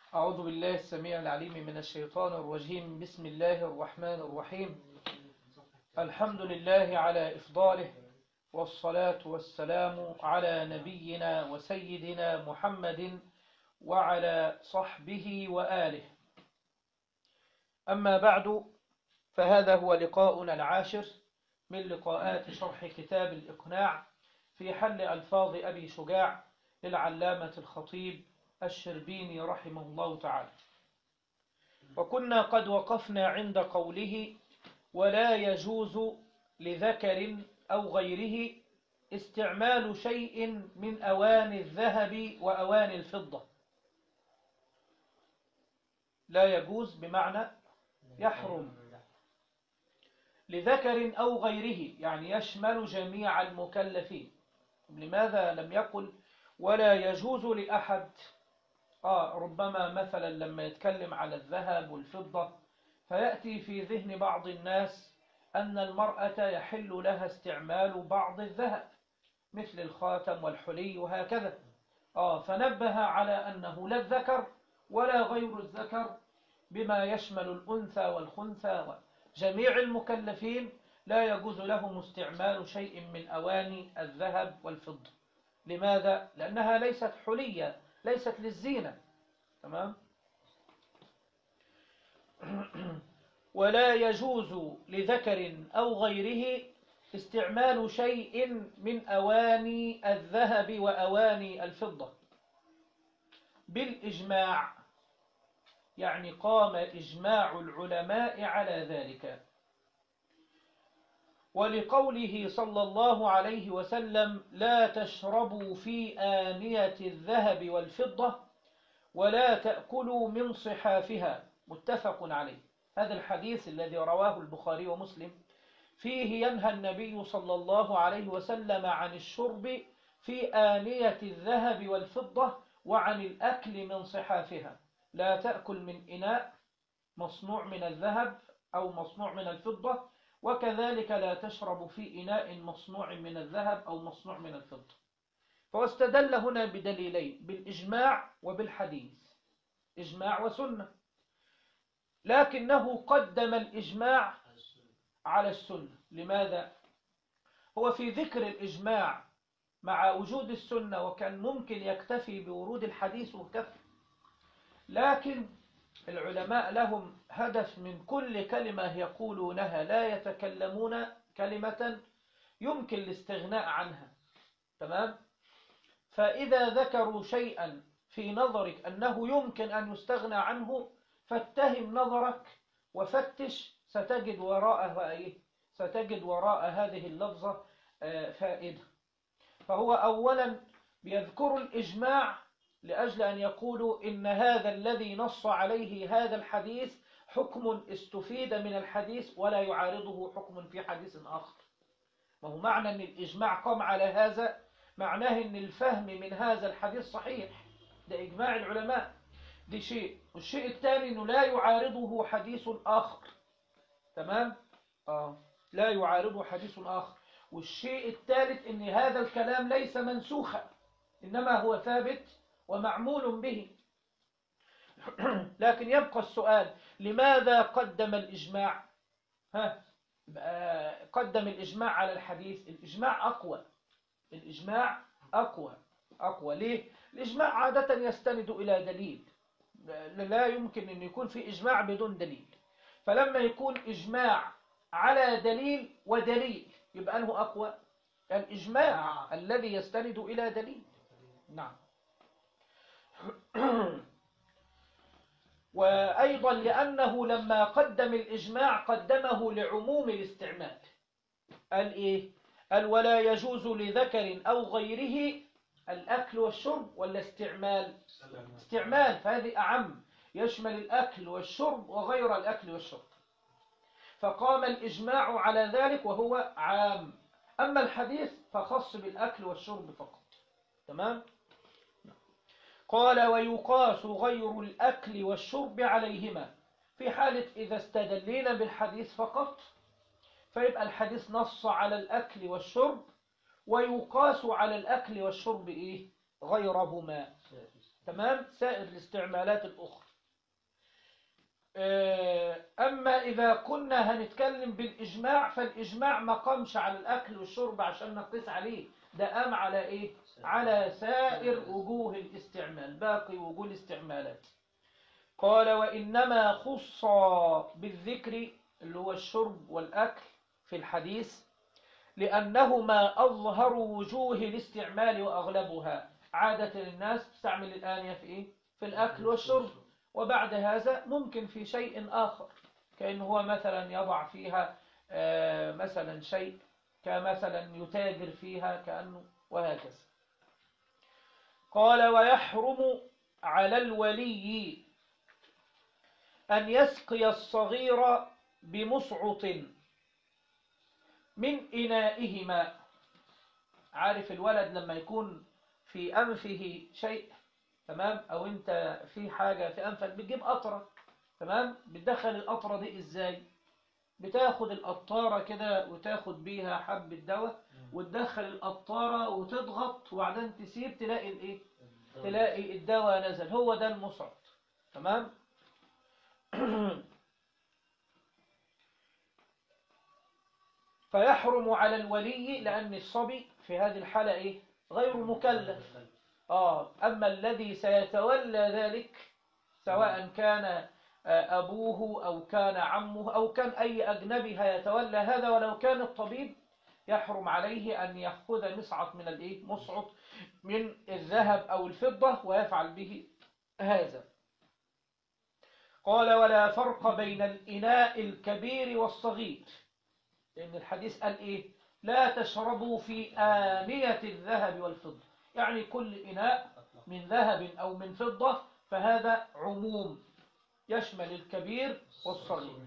أعوذ بالله السميع العليم من الشيطان الرجيم بسم الله الرحمن الرحيم الحمد لله على إفضاله والصلاة والسلام على نبينا وسيدنا محمد وعلى صحبه وآله أما بعد فهذا هو لقاؤنا العاشر من لقاءات شرح كتاب الإقناع في حل ألفاظ أبي شجاع للعلامة الخطيب الشربيني رحمه الله تعالى وكنا قد وقفنا عند قوله ولا يجوز لذكر أو غيره استعمال شيء من أواني الذهب وأواني الفضة لا يجوز بمعنى يحرم لذكر أو غيره يعني يشمل جميع المكلفين لماذا لم يقل ولا يجوز لأحد آه ربما مثلا لما يتكلم على الذهب والفضة فيأتي في ذهن بعض الناس أن المرأة يحل لها استعمال بعض الذهب مثل الخاتم والحلي وهكذا آه فنبه على أنه لا الذكر ولا غير الذكر بما يشمل الأنثى والخنثى جميع المكلفين لا يجوز لهم استعمال شيء من أواني الذهب والفضة لماذا؟ لأنها ليست حلية ليست للزينة تمام؟ ولا يجوز لذكر أو غيره استعمال شيء من أواني الذهب وأواني الفضة بالإجماع يعني قام إجماع العلماء على ذلك ولقوله صلى الله عليه وسلم لا تشربوا في آنية الذهب والفضة ولا تأكلوا من صحافها متفق عليه هذا الحديث الذي رواه البخاري ومسلم فيه ينهى النبي صلى الله عليه وسلم عن الشرب في آنية الذهب والفضة وعن الأكل من صحافها لا تأكل من إناء مصنوع من الذهب أو مصنوع من الفضة وكذلك لا تشرب في إناء مصنوع من الذهب أو مصنوع من الفضة فاستدل هنا بدليلين بالإجماع وبالحديث إجماع وسنة لكنه قدم الإجماع على السنة لماذا؟ هو في ذكر الإجماع مع وجود السنة وكان ممكن يكتفي بورود الحديث وكفي لكن العلماء لهم هدف من كل كلمة يقولونها لا يتكلمون كلمة يمكن الاستغناء عنها تمام فإذا ذكروا شيئا في نظرك أنه يمكن أن يستغنى عنه فاتهم نظرك وفتش ستجد وراءه إيه؟ ستجد وراء هذه اللفظة فائدة فهو أولا بيذكر الإجماع لأجل أن يقولوا إن هذا الذي نص عليه هذا الحديث حكم استفيد من الحديث ولا يعارضه حكم في حديث آخر ما هو معنى أن الإجماع قام على هذا معناه أن الفهم من هذا الحديث صحيح ده إجماع العلماء دي شيء والشيء الثاني أنه لا يعارضه حديث آخر تمام؟ آه. لا يعارضه حديث آخر والشيء الثالث أن هذا الكلام ليس منسوخا إنما هو ثابت ومعمول به لكن يبقى السؤال لماذا قدم الإجماع ها قدم الإجماع على الحديث الإجماع أقوى الإجماع أقوى أقوى ليه الإجماع عادة يستند إلى دليل لا يمكن أن يكون في إجماع بدون دليل فلما يكون إجماع على دليل ودليل يبقى أنه أقوى الإجماع الذي يستند إلى دليل نعم وأيضا لأنه لما قدم الإجماع قدمه لعموم الاستعمال قال إيه؟ قال ولا يجوز لذكر أو غيره الأكل والشرب ولا استعمال استعمال فهذه أعم يشمل الأكل والشرب وغير الأكل والشرب فقام الإجماع على ذلك وهو عام أما الحديث فخص بالأكل والشرب فقط تمام؟ قال ويقاس غير الأكل والشرب عليهما في حالة إذا استدلينا بالحديث فقط فيبقى الحديث نص على الأكل والشرب ويقاس على الأكل والشرب إيه؟ غيرهما تمام سائر الاستعمالات الأخرى آه، أما إذا كنا هنتكلم بالإجماع فالإجماع ما قامش على الأكل والشرب عشان نقيس عليه ده قام على إيه؟ على سائر وجوه الاستعمال باقي وجوه الاستعمالات قال وإنما خص بالذكر اللي هو الشرب والأكل في الحديث لأنهما أظهر وجوه الاستعمال وأغلبها عادة الناس تستعمل الآنية في إيه؟ في الأكل والشرب وبعد هذا ممكن في شيء آخر كأنه هو مثلا يضع فيها آه، مثلا شيء كمثلا يتاجر فيها كأنه وهكذا قال ويحرم على الولي أن يسقي الصغير بمصعط من إنائه ماء عارف الولد لما يكون في أنفه شيء تمام أو أنت في حاجة في أنفك بتجيب قطرة تمام بتدخل القطرة دي إزاي بتاخد القطارة كده وتاخد بيها حبة دواء وتدخل القطارة وتضغط وبعدين تسيب تلاقي الايه تلاقي الدواء نزل هو ده المصعد تمام فيحرم على الولي لأن الصبي في هذه الحالة إيه؟ غير مكلف آه أما الذي سيتولى ذلك سواء كان آه، أبوه أو كان عمه أو كان أي أجنبي هيتولى هذا ولو كان الطبيب يحرم عليه أن يأخذ مصعط من الإيه؟ مصعط من الذهب أو الفضة ويفعل به هذا قال ولا فرق بين الإناء الكبير والصغير لأن الحديث قال إيه لا تشربوا في آنية الذهب والفضة يعني كل إناء من ذهب أو من فضة فهذا عموم يشمل الكبير والصغير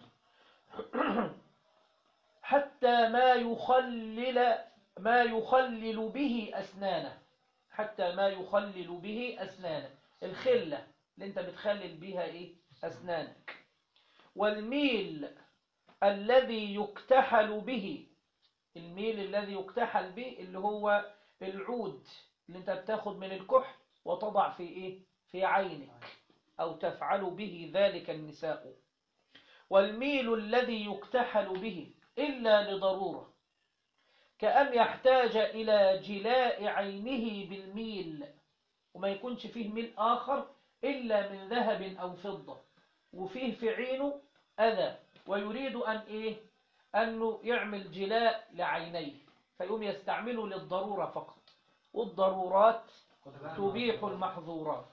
حتى ما يخلل ما يخلل به أسنانه حتى ما يخلل به أسنانه الخلة اللي انت بتخلل بيها ايه أسنانك والميل الذي يكتحل به الميل الذي يكتحل به اللي هو العود اللي انت بتاخد من الكحل وتضع في ايه في عينك او تفعل به ذلك النساء والميل الذي يكتحل به إلا لضرورة كأن يحتاج إلى جلاء عينه بالميل وما يكونش فيه ميل آخر إلا من ذهب أو فضة وفيه في عينه أذى ويريد أن إيه أنه يعمل جلاء لعينيه فيقوم يستعمله للضرورة فقط والضرورات تبيح المحظورات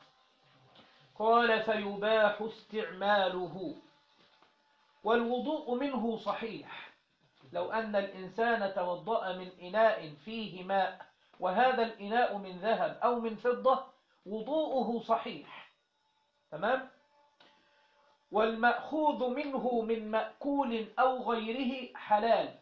قال فيباح استعماله والوضوء منه صحيح لو أن الإنسان توضأ من إناء فيه ماء وهذا الإناء من ذهب أو من فضة وضوءه صحيح تمام والمأخوذ منه من مأكول أو غيره حلال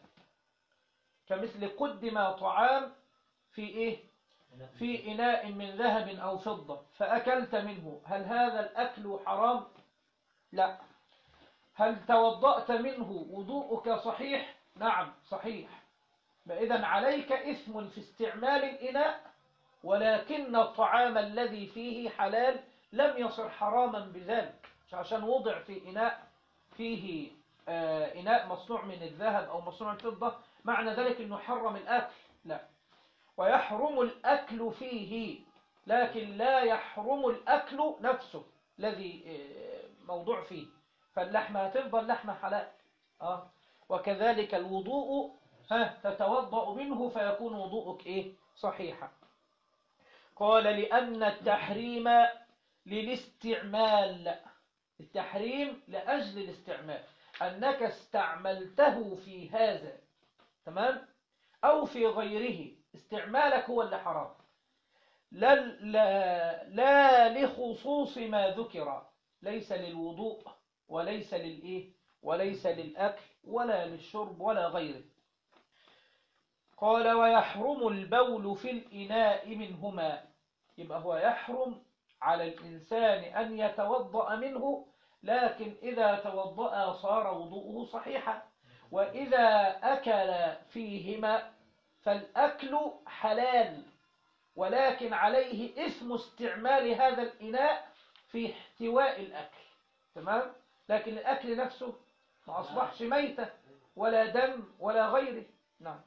كمثل قدم طعام في إيه في إناء من ذهب أو فضة فأكلت منه هل هذا الأكل حرام لا هل توضأت منه وضوءك صحيح نعم صحيح إذا عليك إثم في استعمال الإناء ولكن الطعام الذي فيه حلال لم يصر حراما بذلك مش عشان وضع في إناء فيه آه إناء مصنوع من الذهب أو مصنوع من الفضة معنى ذلك أنه حرم الأكل لا ويحرم الأكل فيه لكن لا يحرم الأكل نفسه الذي آه موضوع فيه فاللحمة هتفضل لحمة حلال آه. وكذلك الوضوء ها تتوضأ منه فيكون وضوءك إيه صحيحا قال لأن التحريم للاستعمال التحريم لأجل الاستعمال أنك استعملته في هذا تمام أو في غيره استعمالك هو اللي حرام لا, لا, لا لخصوص ما ذكر ليس للوضوء وليس للإيه وليس للأكل ولا للشرب ولا غيره قال ويحرم البول في الإناء منهما يبقى هو يحرم على الإنسان أن يتوضأ منه لكن إذا توضأ صار وضوءه صحيحا وإذا أكل فيهما فالأكل حلال ولكن عليه إثم استعمال هذا الإناء في احتواء الأكل تمام لكن الأكل نفسه ما أصبحش ميتة ولا دم ولا غيره نعم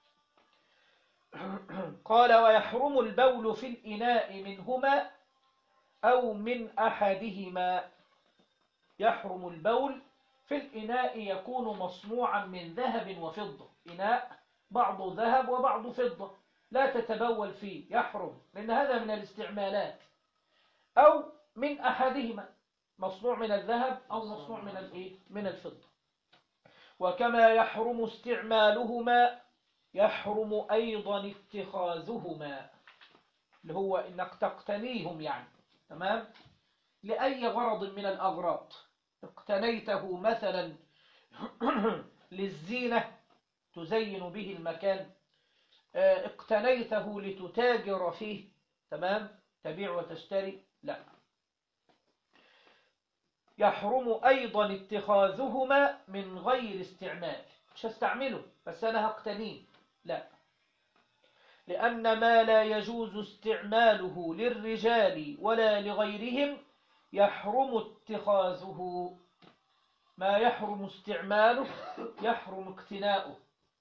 قال ويحرم البول في الإناء منهما أو من أحدهما يحرم البول في الإناء يكون مصنوعا من ذهب وفضة إناء بعض ذهب وبعض فضة لا تتبول فيه يحرم لأن هذا من الاستعمالات أو من أحدهما مصنوع من الذهب أو مصنوع من الإيه؟ من الفضة وكما يحرم استعمالهما يحرم أيضا اتخاذهما اللي هو إنك تقتنيهم يعني تمام لأي غرض من الأغراض اقتنيته مثلا للزينة تزين به المكان اقتنيته لتتاجر فيه تمام تبيع وتشتري لا يحرم أيضا اتخاذهما من غير استعمال مش هستعمله بس أنا هقتنيه لا لأن ما لا يجوز استعماله للرجال ولا لغيرهم يحرم اتخاذه ما يحرم استعماله يحرم اقتناؤه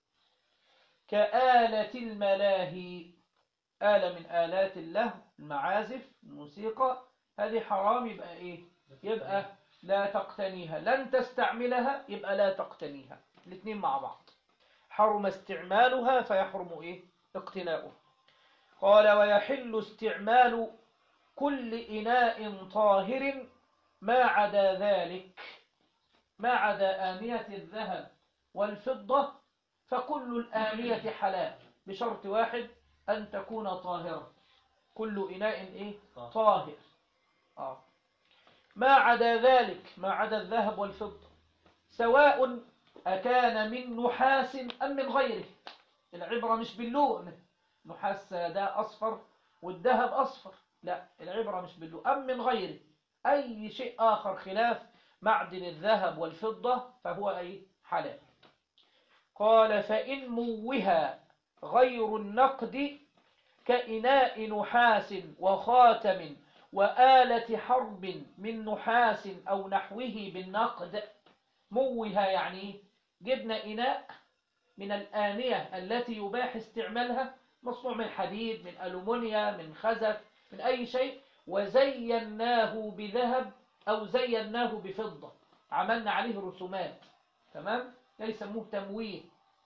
كآلة الملاهي آلة من آلات اللهو المعازف الموسيقى هذه حرام يبقى إيه يبقى لا تقتنيها لن تستعملها يبقى لا تقتنيها الاثنين مع بعض حرم استعمالها فيحرم إيه اقتناؤه قال ويحل استعمال كل إناء طاهر ما عدا ذلك ما عدا آنية الذهب والفضة فكل الآنية حلال بشرط واحد أن تكون طاهرة كل إناء إيه؟ طاهر آه. ما عدا ذلك ما عدا الذهب والفضة سواء أكان من نحاس أم من غيره العبرة مش باللون نحاس ده أصفر والذهب أصفر لا العبرة مش باللون أم من غيره أي شيء آخر خلاف معدن الذهب والفضة فهو أي حلال قال فإن موها غير النقد كإناء نحاس وخاتم وآلة حرب من نحاس أو نحوه بالنقد موها يعني جبنا إناء من الآنية التي يباح استعمالها مصنوع من حديد من ألومنيا من خزف من أي شيء وزيناه بذهب أو زيناه بفضة عملنا عليه رسومات تمام يسموه تمويه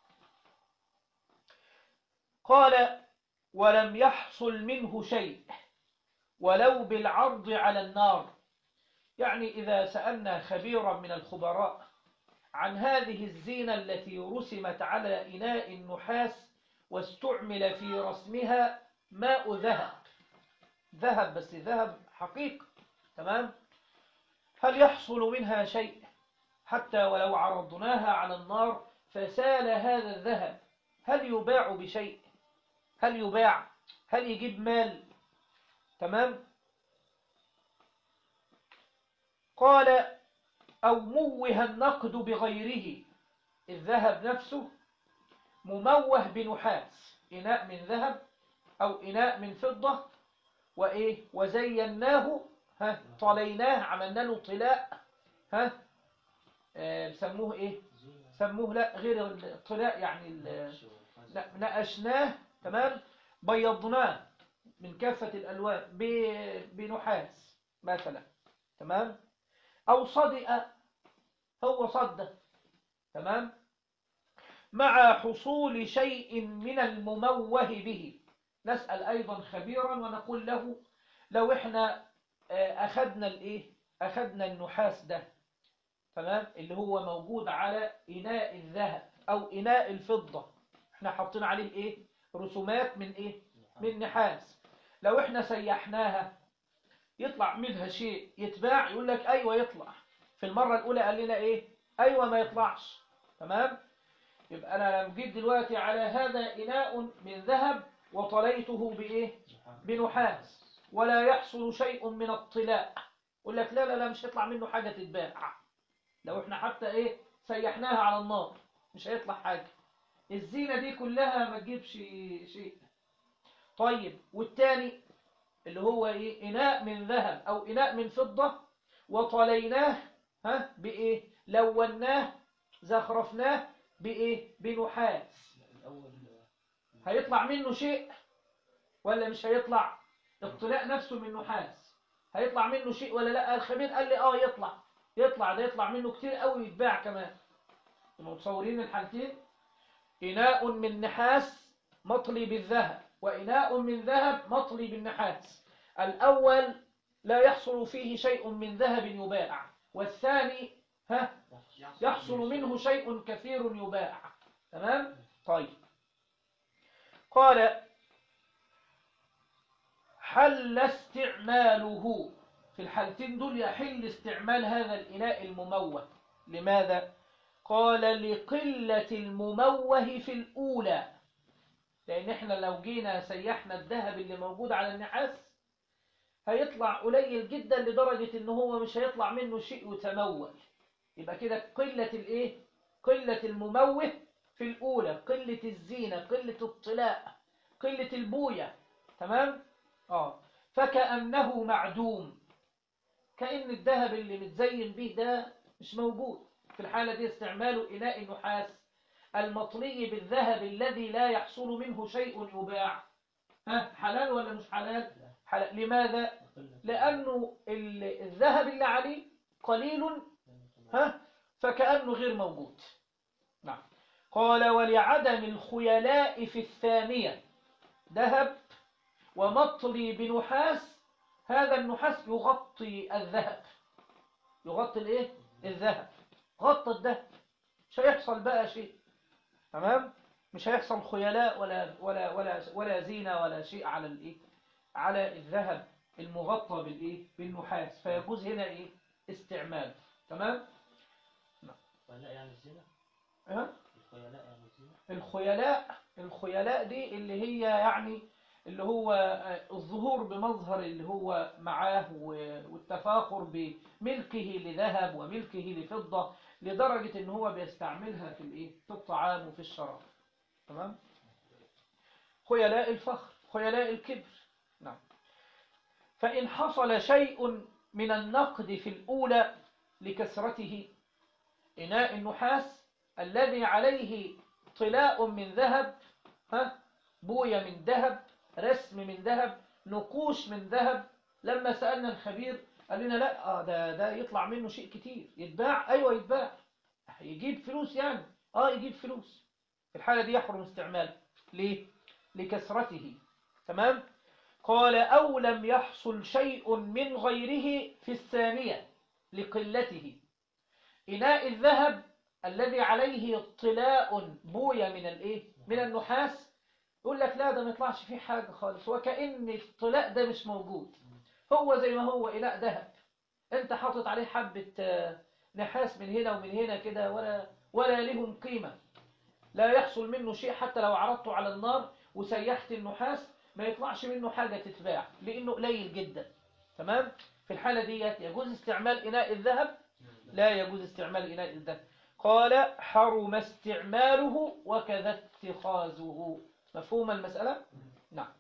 قال ولم يحصل منه شيء ولو بالعرض على النار يعني إذا سألنا خبيرا من الخبراء عن هذه الزينة التي رسمت على إناء النحاس واستعمل في رسمها ماء ذهب ذهب بس ذهب حقيقة تمام هل يحصل منها شيء حتى ولو عرضناها على النار فسال هذا الذهب هل يباع بشيء هل يباع هل يجيب مال تمام قال أو موه النقد بغيره الذهب نفسه مموه بنحاس إناء من ذهب أو إناء من فضة وإيه وزيناه ها طليناه عملنا له طلاء ها آه سموه إيه سموه لا غير الطلاء يعني لا نقشناه تمام بيضناه من كافة الألوان بنحاس مثلا تمام أو صدئ هو صد تمام مع حصول شيء من المموه به نسأل أيضا خبيرا ونقول له لو احنا أخذنا الإيه أخذنا النحاس ده تمام اللي هو موجود على إناء الذهب أو إناء الفضة احنا حاطين عليه إيه رسومات من إيه من نحاس لو احنا سيحناها يطلع منها شيء يتباع يقول لك أيوة يطلع في المرة الأولى قال لنا إيه أيوة ما يطلعش تمام يبقى أنا لم جيت دلوقتي على هذا إناء من ذهب وطليته بإيه بنحاس ولا يحصل شيء من الطلاء يقول لك لا لا لا مش هيطلع منه حاجة تتباع لو احنا حتى ايه سيحناها على النار مش هيطلع حاجة الزينة دي كلها ما تجيبش شيء طيب والتاني اللي هو ايه اناء من ذهب او اناء من فضة وطليناه ها بايه لوناه زخرفناه بايه بنحاس الأول هيطلع منه شيء ولا مش هيطلع الطلاء نفسه من نحاس هيطلع منه شيء ولا لا الخبير قال لي اه يطلع يطلع ده يطلع منه كتير قوي يتباع كمان انتوا متصورين الحالتين اناء من نحاس مطلي بالذهب واناء من ذهب مطلي بالنحاس الاول لا يحصل فيه شيء من ذهب يباع والثاني ها يحصل منه شيء كثير يباع تمام طيب قال حل استعماله في الحالتين دول يحل استعمال هذا الإناء المموه لماذا؟ قال لقلة المموه في الأولى لأن احنا لو جينا سيحنا الذهب اللي موجود على النحاس هيطلع قليل جدا لدرجة ان هو مش هيطلع منه شيء يتمول يبقى كده قلة الايه قلة المموه في الأولى قلة الزينة قلة الطلاء قلة البوية تمام اه فكأنه معدوم كأن الذهب اللي متزين به ده مش موجود في الحالة دي استعمال إناء النحاس المطلي بالذهب الذي لا يحصل منه شيء يباع ها حلال ولا مش حلال حلال لماذا لأنه ال- الذهب اللي عليه قليل ها فكأنه غير موجود نعم قال ولعدم الخيلاء في الثانية ذهب ومطلي بنحاس هذا النحاس يغطي الذهب يغطي الايه الذهب غطى الذهب مش هيحصل بقى شيء تمام مش هيحصل خيلاء ولا ولا ولا ولا زينة ولا شيء على الايه على الذهب المغطى بالايه بالنحاس فيجوز هنا ايه استعمال تمام لا يعني الزنا ها الخيلاء يعني الزنا الخيلاء الخيلاء دي اللي هي يعني اللي هو آه، الظهور بمظهر اللي هو معاه و- والتفاخر بملكه لذهب وملكه لفضة لدرجة ان هو بيستعملها في الايه في الطعام وفي الشراب تمام خيلاء الفخر خيلاء الكبر نعم فإن حصل شيء من النقد في الأولى لكسرته إناء النحاس الذي عليه طلاء من ذهب ها بوية من ذهب رسم من ذهب نقوش من ذهب لما سألنا الخبير قال لنا لا آه ده ده يطلع منه شيء كتير يتباع أيوة يتباع يجيب فلوس يعني اه يجيب فلوس في الحالة دي يحرم استعماله ليه لكسرته تمام قال أو لم يحصل شيء من غيره في الثانية لقلته إناء الذهب الذي عليه طلاء بوية من الايه من النحاس يقول لك لا ده ما يطلعش فيه حاجة خالص وكأن الطلاء ده مش موجود هو زي ما هو إناء ذهب انت حاطط عليه حبة آه، نحاس من هنا ومن هنا كده ولا ولا لهم قيمة لا يحصل منه شيء حتى لو عرضته على النار وسيحت النحاس ما يطلعش منه حاجة تتباع لأنه قليل جدا تمام في الحالة دي يجوز استعمال إناء الذهب لا يجوز استعمال إناء الذهب قال حرم استعماله وكذا اتخاذه مفهوم المسألة؟ نعم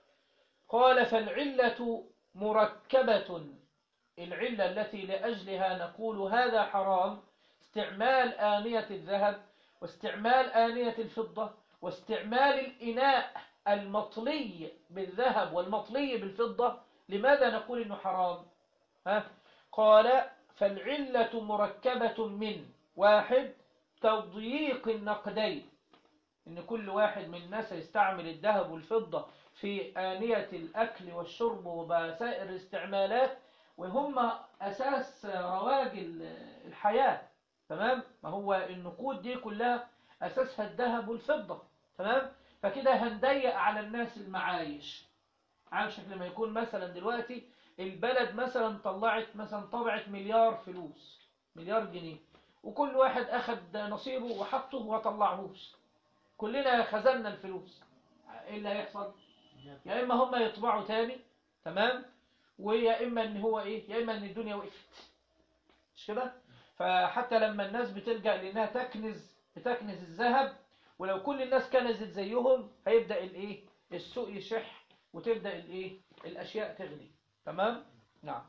قال فالعلة مركبة العلة التي لأجلها نقول هذا حرام استعمال آنية الذهب واستعمال آنية الفضة واستعمال الإناء المطلي بالذهب والمطلي بالفضة لماذا نقول إنه حرام ها؟ قال فالعلة مركبة من واحد تضييق النقدين إن كل واحد من الناس يستعمل الذهب والفضة في آنية الأكل والشرب وسائر الاستعمالات وهم أساس رواج الحياة تمام ما هو النقود دي كلها أساسها الذهب والفضة تمام فكده هنضيق على الناس المعايش عارف لما يكون مثلا دلوقتي البلد مثلا طلعت مثلا طبعت مليار فلوس مليار جنيه وكل واحد أخد نصيبه وحطه وطلعهوش كلنا خزنا الفلوس ايه اللي هيحصل يا اما هم يطبعوا تاني تمام ويا اما ان هو ايه يا اما ان الدنيا وقفت مش كده فحتى لما الناس بتلجأ لانها تكنز بتكنز الذهب ولو كل الناس كنزت زيهم هيبدأ الايه السوق يشح وتبدأ الايه الأشياء تغلي تمام نعم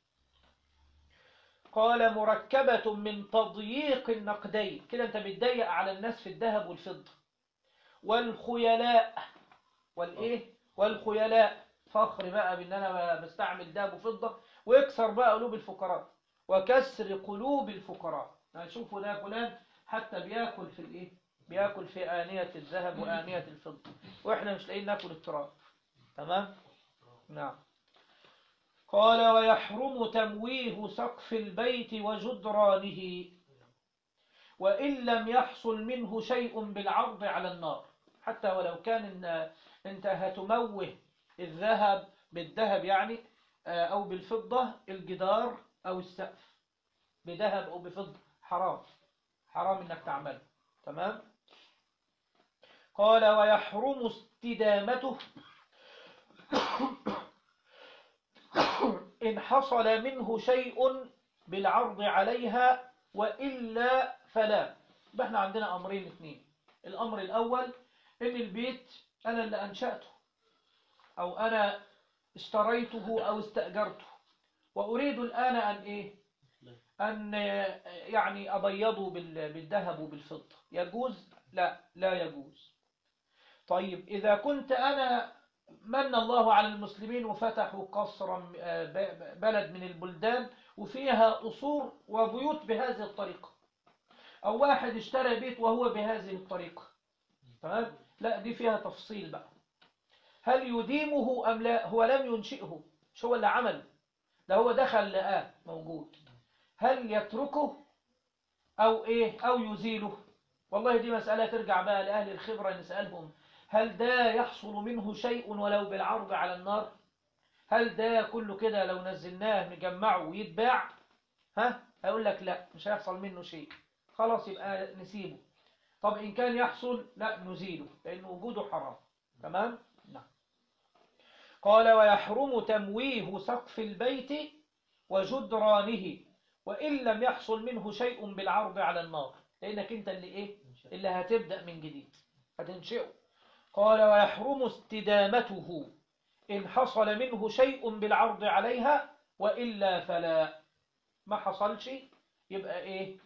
قال مركبة من تضييق النقدين كده انت بتضيق على الناس في الذهب والفضة والخيلاء والايه والخيلاء فخر بقى بان انا بستعمل ذهب وفضة ويكسر بقى قلوب الفقراء وكسر قلوب الفقراء هنشوفوا ده فلان حتى بياكل في الايه بياكل في آنية الذهب وآنية الفضة واحنا مش لاقيين ناكل التراب تمام نعم قال ويحرم تمويه سقف البيت وجدرانه وإن لم يحصل منه شيء بالعرض على النار حتى ولو كان إن انت هتموه الذهب بالذهب يعني آه، أو بالفضة الجدار أو السقف بذهب أو بفضة حرام حرام إنك تعمله تمام قال ويحرم استدامته إن حصل منه شيء بالعرض عليها وإلا فلا يبقى احنا عندنا أمرين اثنين الأمر الأول إن البيت أنا اللي أنشأته أو أنا اشتريته أو استأجرته وأريد الآن أن إيه أن يعني أبيضه بال- بالذهب وبالفضة يجوز لا لا يجوز طيب إذا كنت أنا من الله على المسلمين وفتحوا قصرا آه، ب- بلد من البلدان وفيها قصور وبيوت بهذه الطريقة أو واحد اشترى بيت وهو بهذه الطريقة تمام لا دي فيها تفصيل بقى هل يديمه أم لا هو لم ينشئه مش هو اللي عمله ده هو دخل لقاه موجود هل يتركه أو إيه أو يزيله والله دي مسألة ترجع بقى لأهل الخبرة نسألهم هل ده يحصل منه شيء ولو بالعرض على النار هل ده كله كده لو نزلناه نجمعه ويتباع ها هيقول لك لا مش هيحصل منه شيء خلاص يبقى نسيبه طب إن كان يحصل لا نزيله لأن وجوده حرام تمام نعم قال ويحرم تمويه سقف البيت وجدرانه وإن لم يحصل منه شيء بالعرض على النار لأنك أنت اللي إيه اللي هتبدأ من جديد هتنشئه قال ويحرم استدامته إن حصل منه شيء بالعرض عليها وإلا فلا ما حصلش يبقى إيه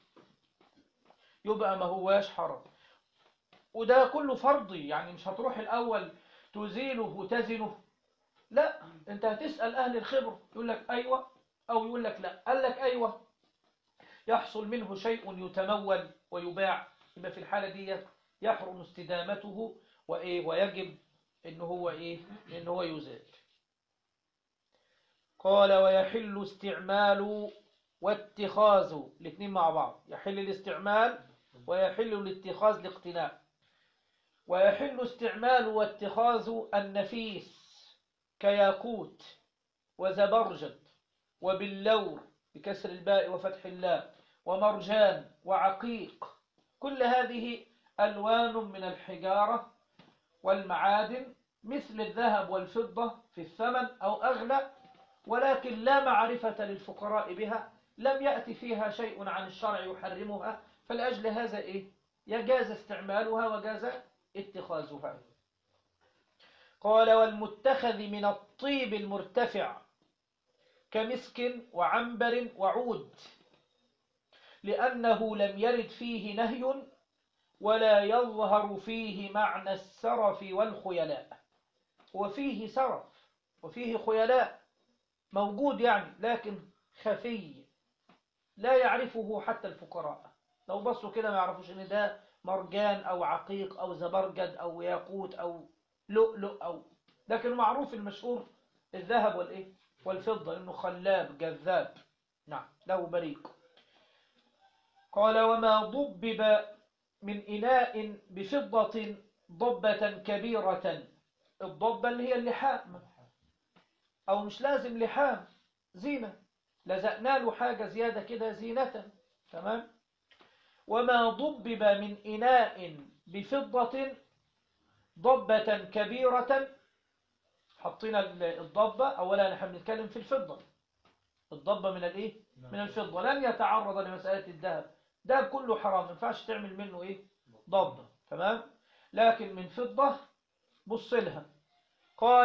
يبقى ما هواش حرام وده كله فرضي يعني مش هتروح الأول تزيله وتزنه لا انت هتسأل أهل الخبر يقول لك أيوة أو يقول لك لا قال لك أيوة يحصل منه شيء يتمول ويباع يبقى في الحالة دي يحرم استدامته وإيه ويجب إن هو إيه إن هو يزال قال ويحل استعمال واتخاذ الاثنين مع بعض يحل الاستعمال ويحل الاتخاذ الاقتناء ويحل استعمال واتخاذ النفيس كياقوت وزبرجد وباللور بكسر الباء وفتح اللام ومرجان وعقيق كل هذه ألوان من الحجارة والمعادن مثل الذهب والفضة في الثمن أو أغلى ولكن لا معرفة للفقراء بها لم يأتي فيها شيء عن الشرع يحرمها فلأجل هذا إيه يجاز استعمالها وجاز اتخاذها قال والمتخذ من الطيب المرتفع كمسك وعنبر وعود لأنه لم يرد فيه نهي ولا يظهر فيه معنى السرف والخيلاء وفيه سرف وفيه خيلاء موجود يعني لكن خفي لا يعرفه حتى الفقراء لو بصوا كده ما يعرفوش ان ده مرجان او عقيق او زبرجد او ياقوت او لؤلؤ او لكن معروف المشهور الذهب والايه والفضة انه خلاب جذاب نعم له بريق قال وما ضبب من إناء بفضة ضبة كبيرة الضبة اللي هي اللحام أو مش لازم لحام زينة لزقنا له حاجة زيادة كده زينة تمام وما ضبب من إناء بفضة ضبة كبيرة حطينا الضبة أولا نحن بنتكلم في الفضة الضبة من الإيه؟ من الفضة لن يتعرض لمسألة الذهب ده كله حرام ما ينفعش تعمل منه إيه؟ ضبة تمام؟ لكن من فضة بص لها قال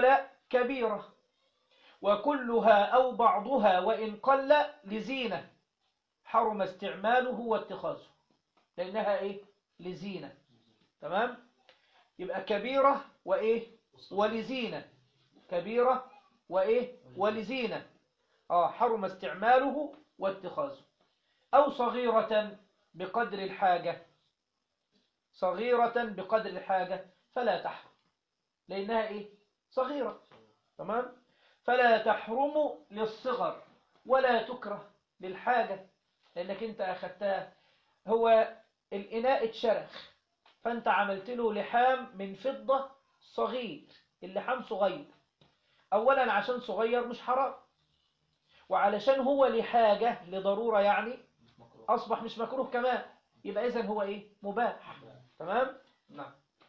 كبيرة وكلها أو بعضها وإن قل لزينة حرم استعماله واتخاذه لأنها إيه لزينة تمام يبقى كبيرة وإيه ولزينة كبيرة وإيه ولزينة آه حرم استعماله واتخاذه أو صغيرة بقدر الحاجة صغيرة بقدر الحاجة فلا تحرم لأنها إيه صغيرة تمام فلا تحرم للصغر ولا تكره للحاجة لأنك أنت أخذتها هو الإناء اتشرخ فأنت عملت له لحام من فضة صغير اللحام صغير أولا عشان صغير مش حرام وعلشان هو لحاجة لضرورة يعني مكروه أصبح مش مكروه كمان يبقى إذن هو إيه مباح تمام نعم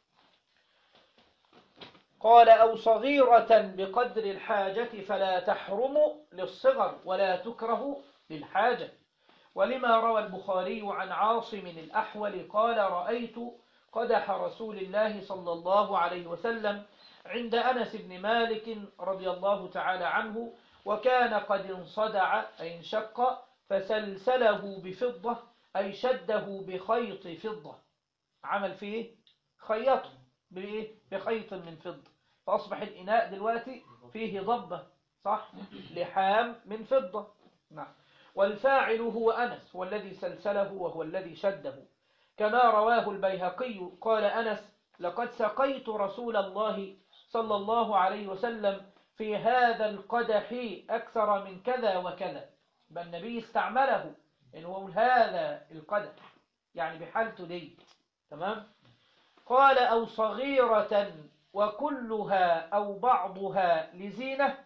قال أو صغيرة بقدر الحاجة فلا تحرم للصغر ولا تكره للحاجة ولما روى البخاري عن عاصم الأحول قال رأيت قدح رسول الله صلى الله عليه وسلم عند أنس بن مالك رضي الله تعالى عنه وكان قد انصدع أي انشق فسلسله بفضة أي شده بخيط فضة عمل فيه خيطه بإيه؟ بخيط من فضة فأصبح الإناء دلوقتي فيه ضبة صح لحام من فضة نعم والفاعل هو أنس هو الذي سلسله وهو الذي شده كما رواه البيهقي قال أنس لقد سقيت رسول الله صلى الله عليه وسلم في هذا القدح أكثر من كذا وكذا بل النبي استعمله إن هو هذا القدح يعني بحالته دي تمام قال أو صغيرة وكلها أو بعضها لزينة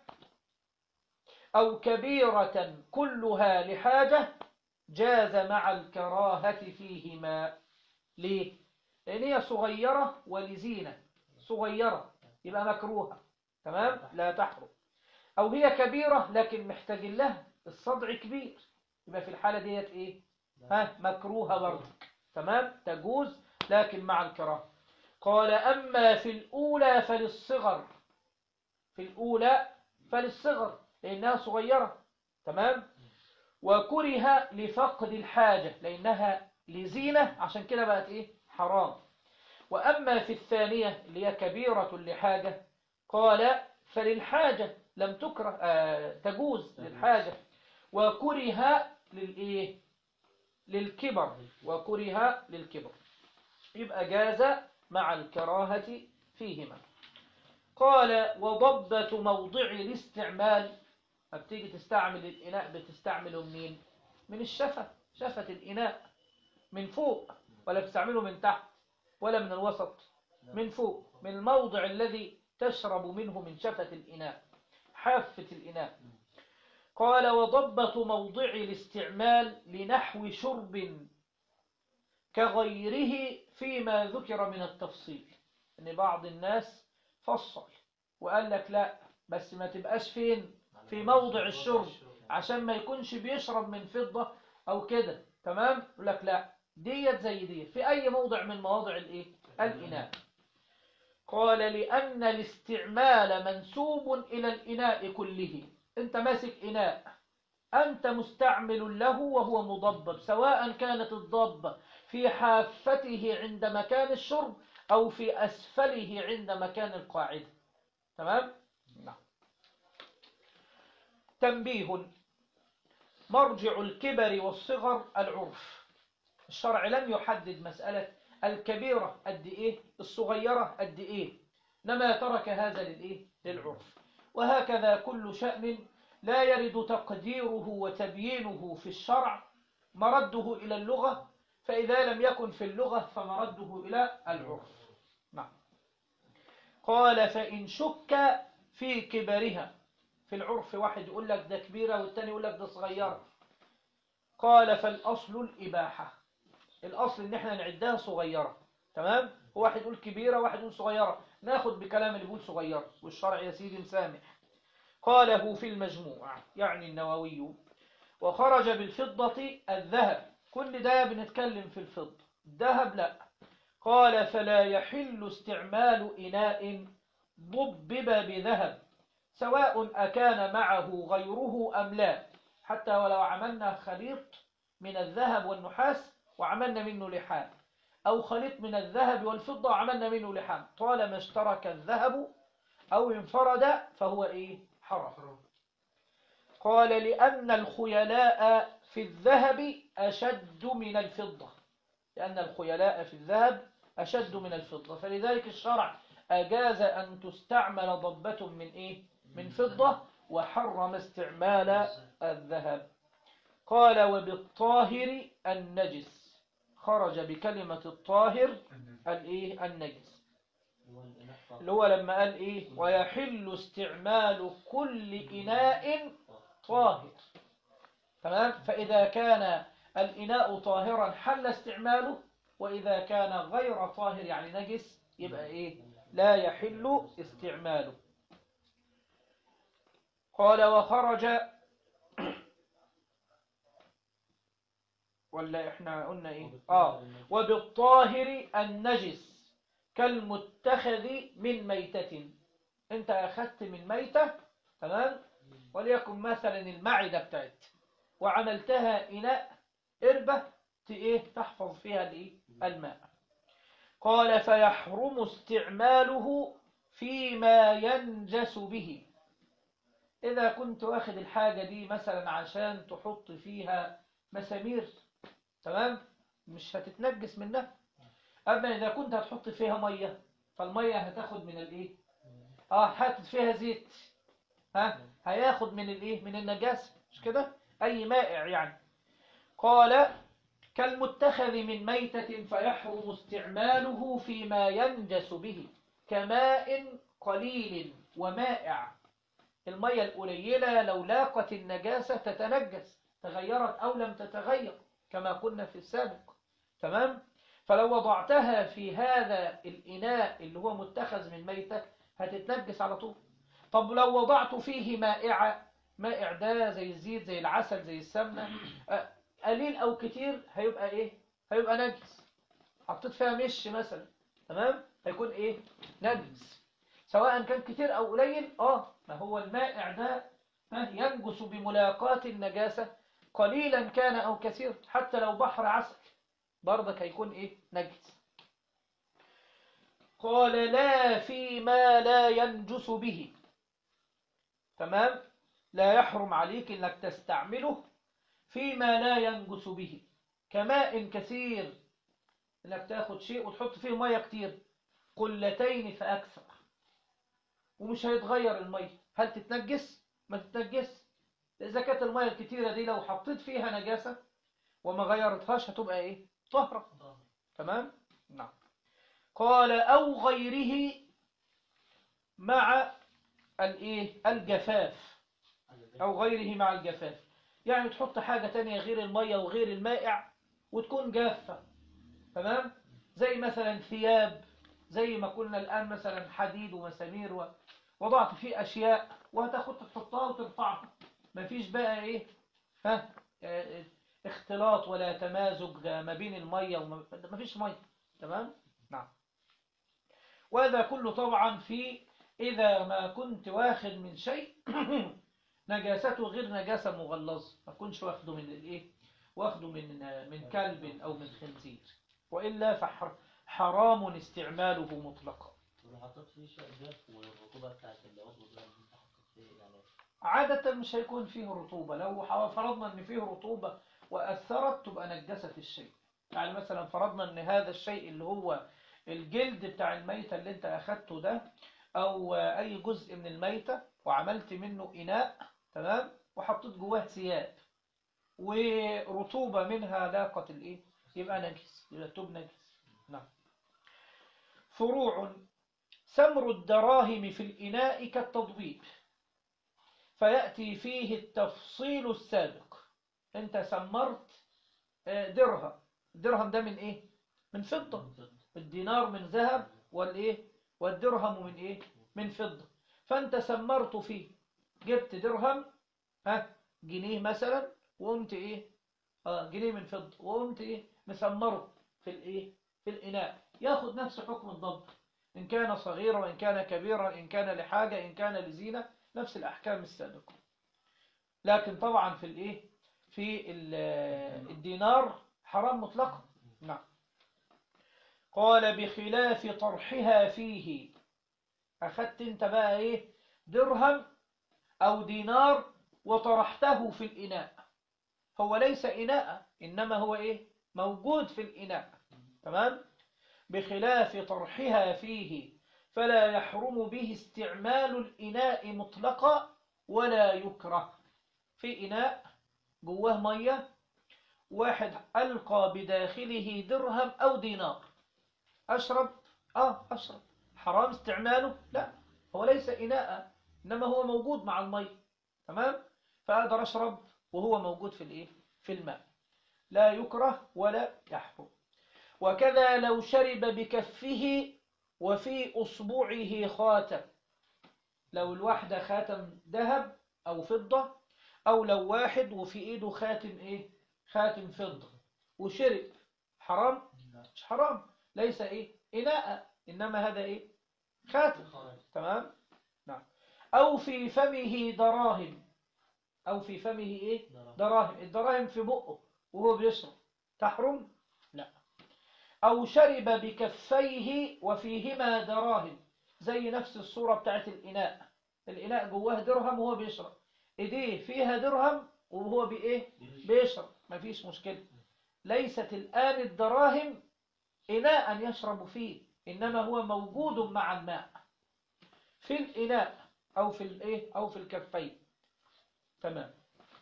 أو كبيرة كلها لحاجة جاز مع الكراهة فيهما ليه؟ لأن هي صغيرة ولزينة صغيرة يبقى مكروهة تمام؟ لا تحرم أو هي كبيرة لكن محتاج لها الصدع كبير يبقى في الحالة ديت إيه؟ ها مكروهة برضه تمام؟ تجوز لكن مع الكراهة قال أما في الأولى فللصغر في الأولى فللصغر لأنها صغيرة تمام وكره لفقد الحاجة لأنها لزينة عشان كده بقت إيه حرام وأما في الثانية اللي هي كبيرة لحاجة قال فللحاجة لم تكره آه تجوز للحاجة وكره للإيه للكبر وكره للكبر يبقى جاز مع الكراهة فيهما قال وضبة موضع الاستعمال بتيجي تستعمل الإناء بتستعمله منين من الشفة شفة الإناء من فوق ولا بتستعمله من تحت ولا من الوسط من فوق من الموضع الذي تشرب منه من شفة الإناء حافة الإناء قال وضبة موضع الاستعمال لنحو شرب كغيره فيما ذكر من التفصيل ان بعض الناس فصل وقال لك لا بس ما تبقاش فين في موضع الشرب عشان ما يكونش بيشرب من فضة او كده تمام يقول لك لا ديت زي ديت في اي موضع من مواضع الايه الاناء قال لان الاستعمال منسوب الى الاناء كله انت ماسك اناء انت مستعمل له وهو مضبب سواء كانت الضبة في حافته عند مكان الشرب أو في أسفله عند مكان القاعدة تمام؟ نعم تنبيه مرجع الكبر والصغر العرف الشرع لم يحدد مسألة الكبيرة قد إيه الصغيرة قد إيه نما ترك هذا للإيه للعرف وهكذا كل شأن لا يرد تقديره وتبيينه في الشرع مرده إلى اللغة فإذا لم يكن في اللغة فمرده إلى العرف نعم قال فإن شك في كبرها في العرف واحد يقول لك ده كبيرة والتاني يقول لك ده صغيرة قال فالأصل الإباحة الأصل إن احنا نعدها صغيرة تمام هو واحد يقول كبيرة واحد يقول صغيرة ناخد بكلام اللي بيقول صغيرة والشرع يا سيدي مسامح قاله في المجموع يعني النووي وخرج بالفضة الذهب كل ده بنتكلم في الفضة الذهب لا قال فلا يحل استعمال إناء ضبب بذهب سواء أكان معه غيره أم لا حتى ولو عملنا خليط من الذهب والنحاس وعملنا منه لحام أو خليط من الذهب والفضة وعملنا منه لحام طالما اشترك الذهب أو انفرد فهو إيه حرام قال لأن الخيلاء في الذهب أشد من الفضة لأن الخيلاء في الذهب أشد من الفضة فلذلك الشرع أجاز أن تستعمل ضبة من إيه؟ من فضة وحرم استعمال الذهب قال وبالطاهر النجس خرج بكلمة الطاهر الإيه؟ النجس هو الإناء طاهر. اللي هو لما قال إيه ويحل استعمال كل إناء طاهر تمام فإذا كان الإناء طاهرا حل استعماله وإذا كان غير طاهر يعني نجس يبقى إيه لا يحل استعماله قال وخرج ولا احنا قلنا ايه اه وبالطاهر النجس كالمتخذ من ميتة انت اخذت من ميتة تمام وليكن مثلا المعدة بتاعت وعملتها إناء إربة ت- إيه تحفظ فيها الإيه؟ الماء قال فيحرم استعماله فيما ينجس به إذا كنت واخد الحاجة دي مثلا عشان تحط فيها مسامير تمام مش هتتنجس منها أما إذا كنت هتحط فيها مية فالمية هتاخد من الإيه آه حاطط فيها زيت ها هياخد من الايه من النجاسة مش كده اي مائع يعني قال كالمتخذ من ميتة فيحرم استعماله فيما ينجس به كماء قليل ومائع المية القليلة لو لاقت النجاسة تتنجس تغيرت أو لم تتغير كما قلنا في السابق تمام فلو وضعتها في هذا الإناء اللي هو متخذ من ميتة هتتنجس على طول طب لو وضعت فيه مائعة مائع ده زي الزيت زي العسل زي السمنة آه، قليل أو كتير هيبقى إيه هيبقى نجس حطيت فيها مش مثلا تمام هيكون إيه نجس سواء كان كتير أو قليل آه ما هو المائع ده ها، ينجس بملاقاة النجاسة قليلا كان أو كثير حتى لو بحر عسل برضك هيكون إيه نجس قال لا فيما لا ينجس به تمام لا يحرم عليك انك تستعمله فيما لا ينجس به كماء كثير انك تاخد شيء وتحط فيه ميه كتير قلتين فاكثر ومش هيتغير الميه هل تتنجس ما تتنجس اذا كانت الميه الكتيره دي لو حطيت فيها نجاسه وما غيرتهاش هتبقى ايه طهره تمام نعم قال او غيره مع الايه الجفاف او غيره مع الجفاف يعني تحط حاجة تانية غير المية وغير المائع وتكون جافة تمام زي مثلا ثياب زي ما قلنا الآن مثلا حديد ومسامير و... وضعت فيه أشياء وهتاخد تحطها وترفعها مفيش بقى إيه ها آه، اختلاط ولا تمازج ما بين المية وما مفيش مية تمام نعم وهذا كله طبعا في إذا ما كنت واخد من شيء نجاسته غير نجاسة مغلظة ما تكونش واخده من الإيه واخده من من كلب أو من خنزير وإلا فحرام استعماله مطلقا ولو حطيت فيه شيء جاف والرطوبة بتاعت العضو ده اللي انت حطيت فيه يعني عادة مش هيكون فيه رطوبة لو ح- فرضنا ان فيه رطوبة وأثرت تبقى نجست الشيء يعني مثلا فرضنا ان هذا الشيء اللي هو الجلد بتاع الميتة اللي انت أخدته ده أو أي جزء من الميتة وعملت منه إناء تمام وحطيت جواه ثياب ورطوبة منها لاقت الإيه يبقى نجس يبقى تب نجس نعم فروع سمر الدراهم في الإناء كالتضبيب فيأتي فيه التفصيل السابق انت سمرت آه، درهم الدرهم ده من ايه من فضة الدينار من ذهب والايه والدرهم من ايه من فضة فانت سمرت فيه جبت درهم ها جنيه مثلا وقمت ايه اه جنيه من فضة وقمت ايه مسمره في الايه في الاناء ياخد نفس حكم الضبط ان كان صغيرا وان كان كبيرا ان كان لحاجة ان كان لزينة نفس الأحكام السابقة لكن طبعا في الإيه في ال- الدينار حرام مطلقا نعم قال بخلاف طرحها فيه أخذت انت بقى إيه درهم أو دينار وطرحته في الإناء هو ليس إناء إنما هو إيه موجود في الإناء تمام بخلاف طرحها فيه فلا يحرم به استعمال الإناء مطلقا ولا يكره في إناء جواه مية واحد ألقى بداخله درهم أو دينار أشرب آه أشرب حرام استعماله لا هو ليس إناء إنما هو موجود مع المية تمام فأقدر أشرب وهو موجود في الإيه في الماء لا يكره ولا يحرم وكذا لو شرب بكفه وفي أصبعه خاتم لو الواحدة خاتم ذهب أو فضة أو لو واحد وفي إيده خاتم إيه خاتم فضة وشرب حرام مش حرام ليس إيه إناء إنما هذا إيه خاتم تمام نعم أو في فمه دراهم أو في فمه إيه دراهم الدراهم في بقه وهو بيشرب تحرم لا أو شرب بكفيه وفيهما دراهم زي نفس الصورة بتاعت الإناء الإناء جواه درهم وهو بيشرب إيديه فيها درهم وهو بإيه بيشرب مفيش مشكلة ليست الآن الدراهم إناء يشرب فيه إنما هو موجود مع الماء في الإناء أو في الإيه أو في الكفين تمام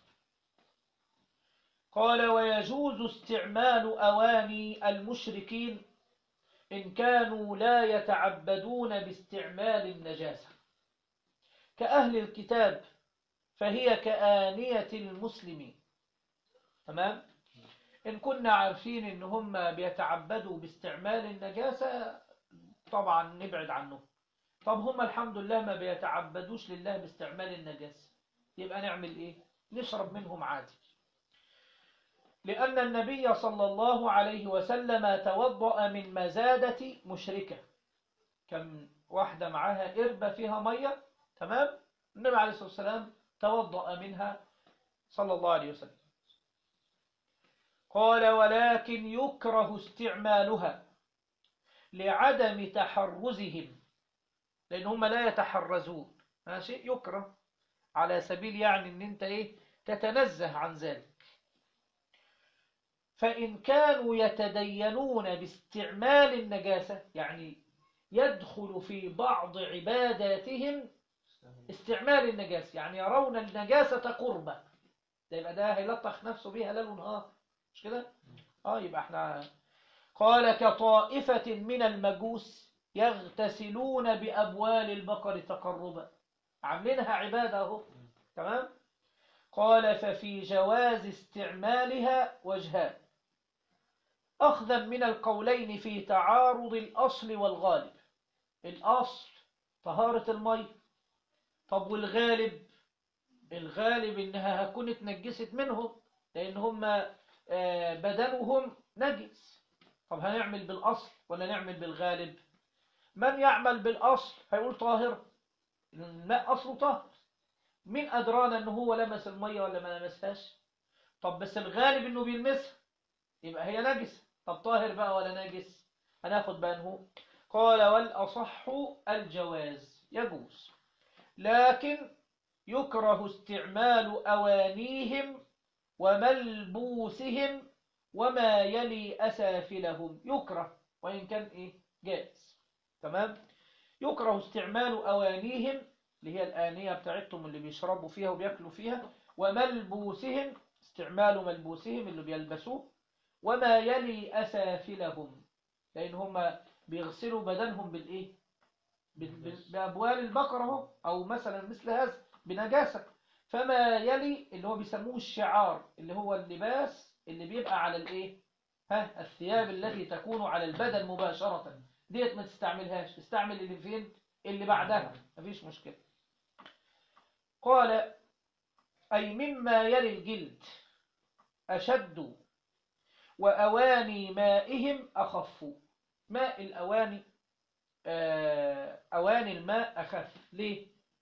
قال ويجوز استعمال أواني المشركين إن كانوا لا يتعبدون باستعمال النجاسة كأهل الكتاب فهي كآنية المسلمين تمام إن كنا عارفين إن هم بيتعبدوا باستعمال النجاسة طبعا نبعد عنهم طب هم الحمد لله ما بيتعبدوش لله باستعمال النجاسة يبقى نعمل إيه نشرب منهم عادي لأن النبي صلى الله عليه وسلم توضأ من مزادة مشركة كان واحدة معاها إربة فيها مية تمام النبي عليه الصلاة والسلام توضأ منها صلى الله عليه وسلم قال ولكن يكره استعمالها لعدم تحرزهم لأن هم لا يتحرزون ماشي يكره على سبيل يعني ان انت ايه تتنزه عن ذلك فإن كانوا يتدينون باستعمال النجاسة يعني يدخل في بعض عباداتهم استعمال النجاسة يعني يرون النجاسة قربة ده يبقى ده هيلطخ نفسه بيها ليل ونهار مش كده؟ اه يبقى احنا قال كطائفة من المجوس يغتسلون بأبوال البقر تقربا عاملينها عبادة اهو تمام؟ قال ففي جواز استعمالها وجهان أخذا من القولين في تعارض الأصل والغالب الأصل طهارة المي طب والغالب الغالب إنها هتكون اتنجست منهم لأن هم آه، بدنهم نجس طب هنعمل بالأصل ولا نعمل بالغالب من يعمل بالأصل هيقول طاهر الماء أصله طاهر مين أدرانا أنه هو لمس المية ولا ما لمسهاش طب بس الغالب أنه بيلمسها يبقى هي نجس طب طاهر بقى ولا نجس هناخد بأنه قال والأصح الجواز يجوز لكن يكره استعمال أوانيهم وملبوسهم وما يلي أسافلهم يكره وإن كان إيه جائز تمام يكره استعمال أوانيهم اللي هي الآنية بتاعتهم اللي بيشربوا فيها وبيأكلوا فيها وملبوسهم استعمال ملبوسهم اللي بيلبسوه وما يلي أسافلهم لأن هم بيغسلوا بدنهم بالإيه بال- بال- بأبوال البقرة اهو أو مثلا مثل هذا بنجاسة فما يلي اللي هو بيسموه الشعار اللي هو اللباس اللي بيبقى على الإيه ها الثياب التي تكون على البدن مباشرة ديت ما تستعملهاش استعمل اللي فين اللي بعدها مفيش مشكلة قال أي مما يلي الجلد أشد وأواني مائهم أخف ماء الأواني آه، أواني الماء أخف ليه؟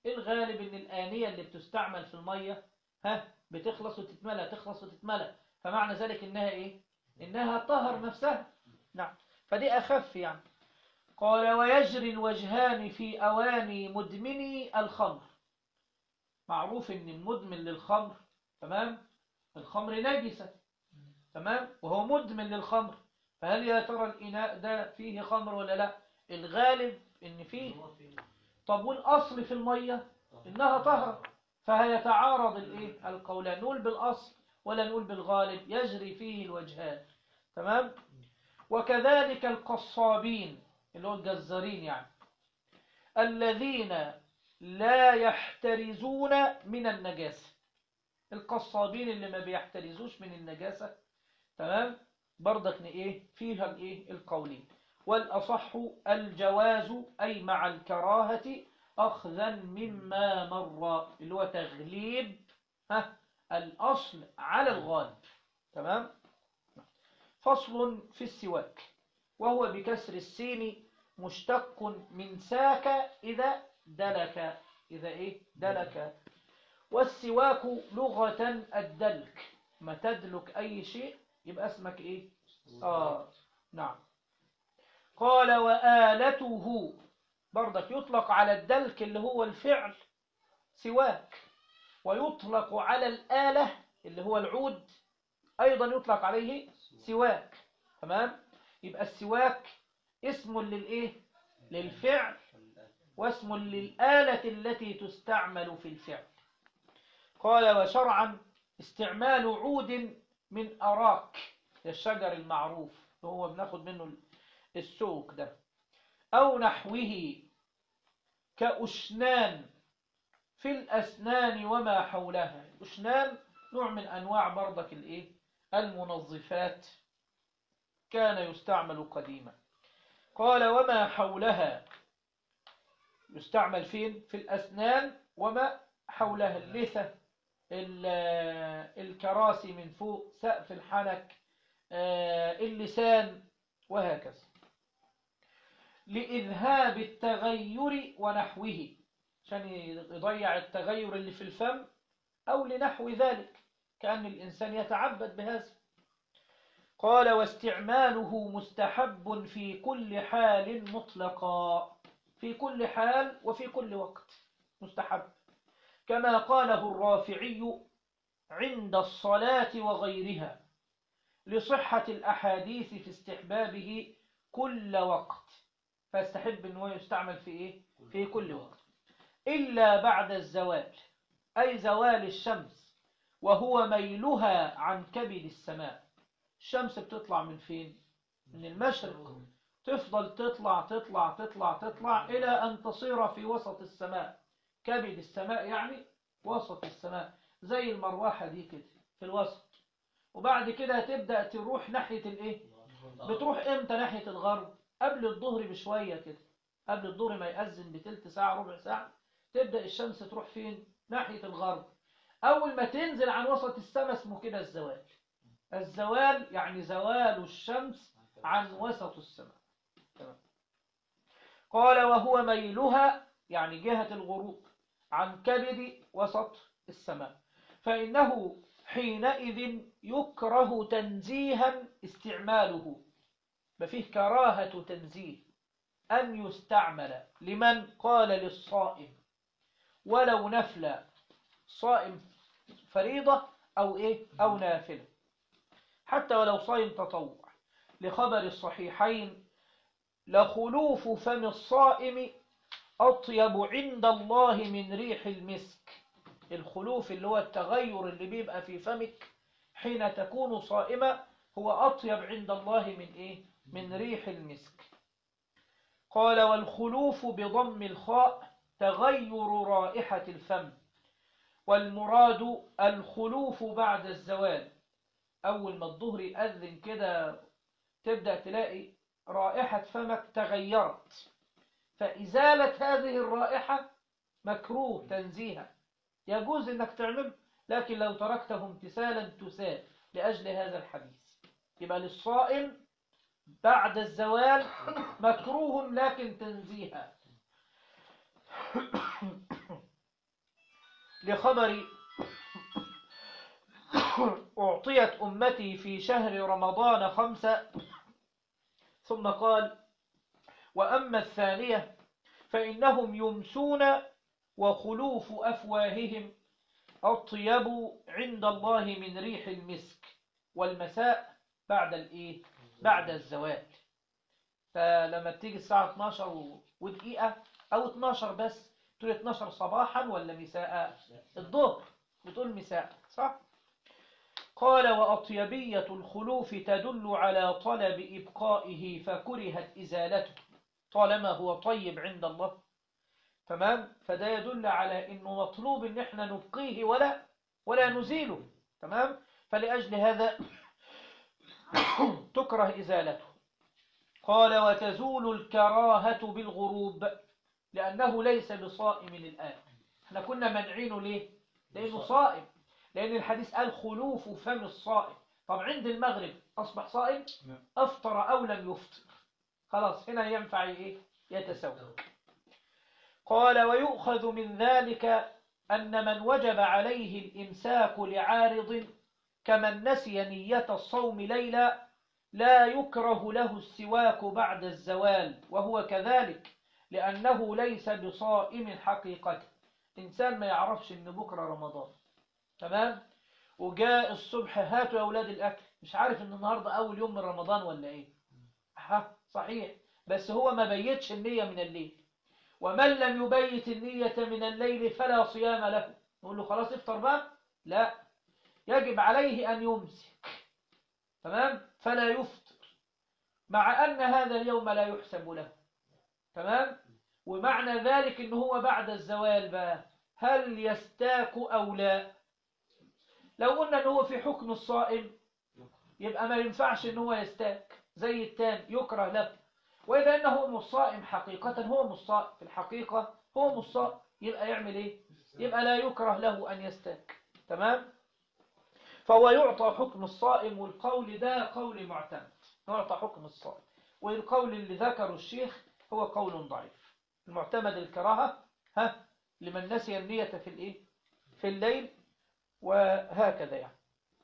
الغالب ان الآنية اللي بتستعمل في المية ها بتخلص وتتملى تخلص وتتملى فمعنى ذلك انها ايه انها طهر نفسها نعم فدي اخف يعني قال ويجري الوجهان في اواني مدمني الخمر معروف ان المدمن للخمر تمام الخمر نجسة تمام وهو مدمن للخمر فهل يا ترى الإناء ده فيه خمر ولا لا الغالب ان فيه طب والأصل في المية إنها طهرة فهيتعارض الايه القولان نقول بالأصل ولا نقول بالغالب يجري فيه الوجهان تمام وكذلك القصابين اللي هو الجزارين يعني الذين لا يحترزون من النجاسة القصابين اللي ما بيحترزوش من النجاسة تمام برضك ايه فيها الايه القولين والأصح الجواز أي مع الكراهة أخذا مما مر اللي هو تغليب ها الأصل على الغالب تمام فصل في السواك وهو بكسر السين مشتق من ساك إذا دلك إذا إيه دلك والسواك لغة الدلك ما تدلك أي شيء يبقى اسمك إيه آه نعم قال وآلته برضك يطلق على الدلك اللي هو الفعل سواك ويطلق على الآلة اللي هو العود أيضا يطلق عليه سواك تمام يبقى السواك اسم للإيه للفعل واسم للآلة التي تستعمل في الفعل قال وشرعا استعمال عود من أراك الشجر المعروف هو بناخد منه السوق ده أو نحوه كأشنان في الأسنان وما حولها الأشنان نوع من أنواع برضك الإيه المنظفات كان يستعمل قديما قال وما حولها يستعمل فين في الأسنان وما حولها اللثة الكراسي من فوق سقف الحنك اللسان وهكذا لإذهاب التغير ونحوه عشان يضيع التغير اللي في الفم أو لنحو ذلك كأن الإنسان يتعبد بهذا قال واستعماله مستحب في كل حال مطلقا في كل حال وفي كل وقت مستحب كما قاله الرافعي عند الصلاة وغيرها لصحة الأحاديث في استحبابه كل وقت فاستحب أنه يستعمل في إيه؟ في كل وقت إلا بعد الزوال أي زوال الشمس وهو ميلها عن كبد السماء الشمس بتطلع من فين؟ من المشرق تفضل تطلع تطلع تطلع تطلع إلى أن تصير في وسط السماء كبد السماء يعني وسط السماء زي المروحة دي كده في الوسط وبعد كده تبدأ تروح ناحية الايه بتروح امتى ناحية الغرب قبل الظهر بشوية كده قبل الظهر ما يأذن بتلت ساعة ربع ساعة تبدأ الشمس تروح فين ناحية الغرب أول ما تنزل عن وسط السماء اسمه كده الزوال الزوال يعني زوال الشمس عن وسط السماء تمام. قال وهو ميلها يعني جهة الغروب عن كبد وسط السماء فإنه حينئذ يكره تنزيها استعماله ففيه كراهة تنزيه أن يستعمل لمن قال للصائم ولو نفلا صائم فريضة أو إيه أو نافلة حتى ولو صائم تطوع لخبر الصحيحين لخلوف فم الصائم أطيب عند الله من ريح المسك الخلوف اللي هو التغير اللي بيبقى في فمك حين تكون صائمة هو أطيب عند الله من إيه؟ من ريح المسك قال والخلوف بضم الخاء تغير رائحة الفم والمراد الخلوف بعد الزوال أول ما الظهر يأذن كده تبدأ تلاقي رائحة فمك تغيرت فإزالة هذه الرائحة مكروه تنزيها يجوز انك تعمل لكن لو تركته امتثالا تسال لأجل هذا الحديث يبقى للصائم بعد الزوال مكروه لكن تنزيها لخبر أعطيت أمتي في شهر رمضان خمسة ثم قال وأما الثانية فإنهم يمسون وخلوف أفواههم أطيب عند الله من ريح المسك والمساء بعد الإيه؟ بعد الزوال فلما تيجي الساعة 12 و- ودقيقة أو 12 بس تقول 12 صباحا ولا مساء الظهر بتقول مساء صح قال وأطيبية الخلوف تدل على طلب إبقائه فكرهت إزالته طالما هو طيب عند الله تمام فده يدل على انه مطلوب ان احنا نبقيه ولا ولا نزيله تمام فلأجل هذا تكره إزالته قال وتزول الكراهة بالغروب لأنه ليس بصائم الآن احنا كنا منعينه ليه لأنه صائم لأن الحديث قال خلوف فم الصائم طب عند المغرب أصبح صائم نعم. أفطر أو لم يفطر خلاص هنا ينفع إيه يتسوى قال ويؤخذ من ذلك أن من وجب عليه الإمساك لعارض كمن نسي نية الصوم ليلا لا يكره له السواك بعد الزوال وهو كذلك لأنه ليس بصائم حقيقة إنسان ما يعرفش إن بكرة رمضان تمام وجاء الصبح هاتوا يا أولاد الأكل مش عارف إن النهاردة أول يوم من رمضان ولا إيه ها صحيح بس هو ما بيتش النية من الليل ومن لم يبيت النية من الليل فلا صيام له نقول له خلاص افطر بقى لا يجب عليه أن يمسك تمام فلا يفطر مع أن هذا اليوم لا يحسب له تمام ومعنى ذلك إن هو بعد الزوال بقى هل يستاك أو لا لو قلنا إن هو في حكم الصائم يبقى ما ينفعش إن هو يستاك زي التاني يكره له وإذا أنه مش صائم حقيقة هو مش صائم في الحقيقة هو مش صائم يبقى يعمل إيه يبقى لا يكره له أن يستاك تمام فهو يعطى حكم الصائم والقول ده قول معتمد يعطى حكم الصائم والقول اللي ذكره الشيخ هو قول ضعيف المعتمد الكراهة ها لمن نسي النية في الإيه في الليل وهكذا يعني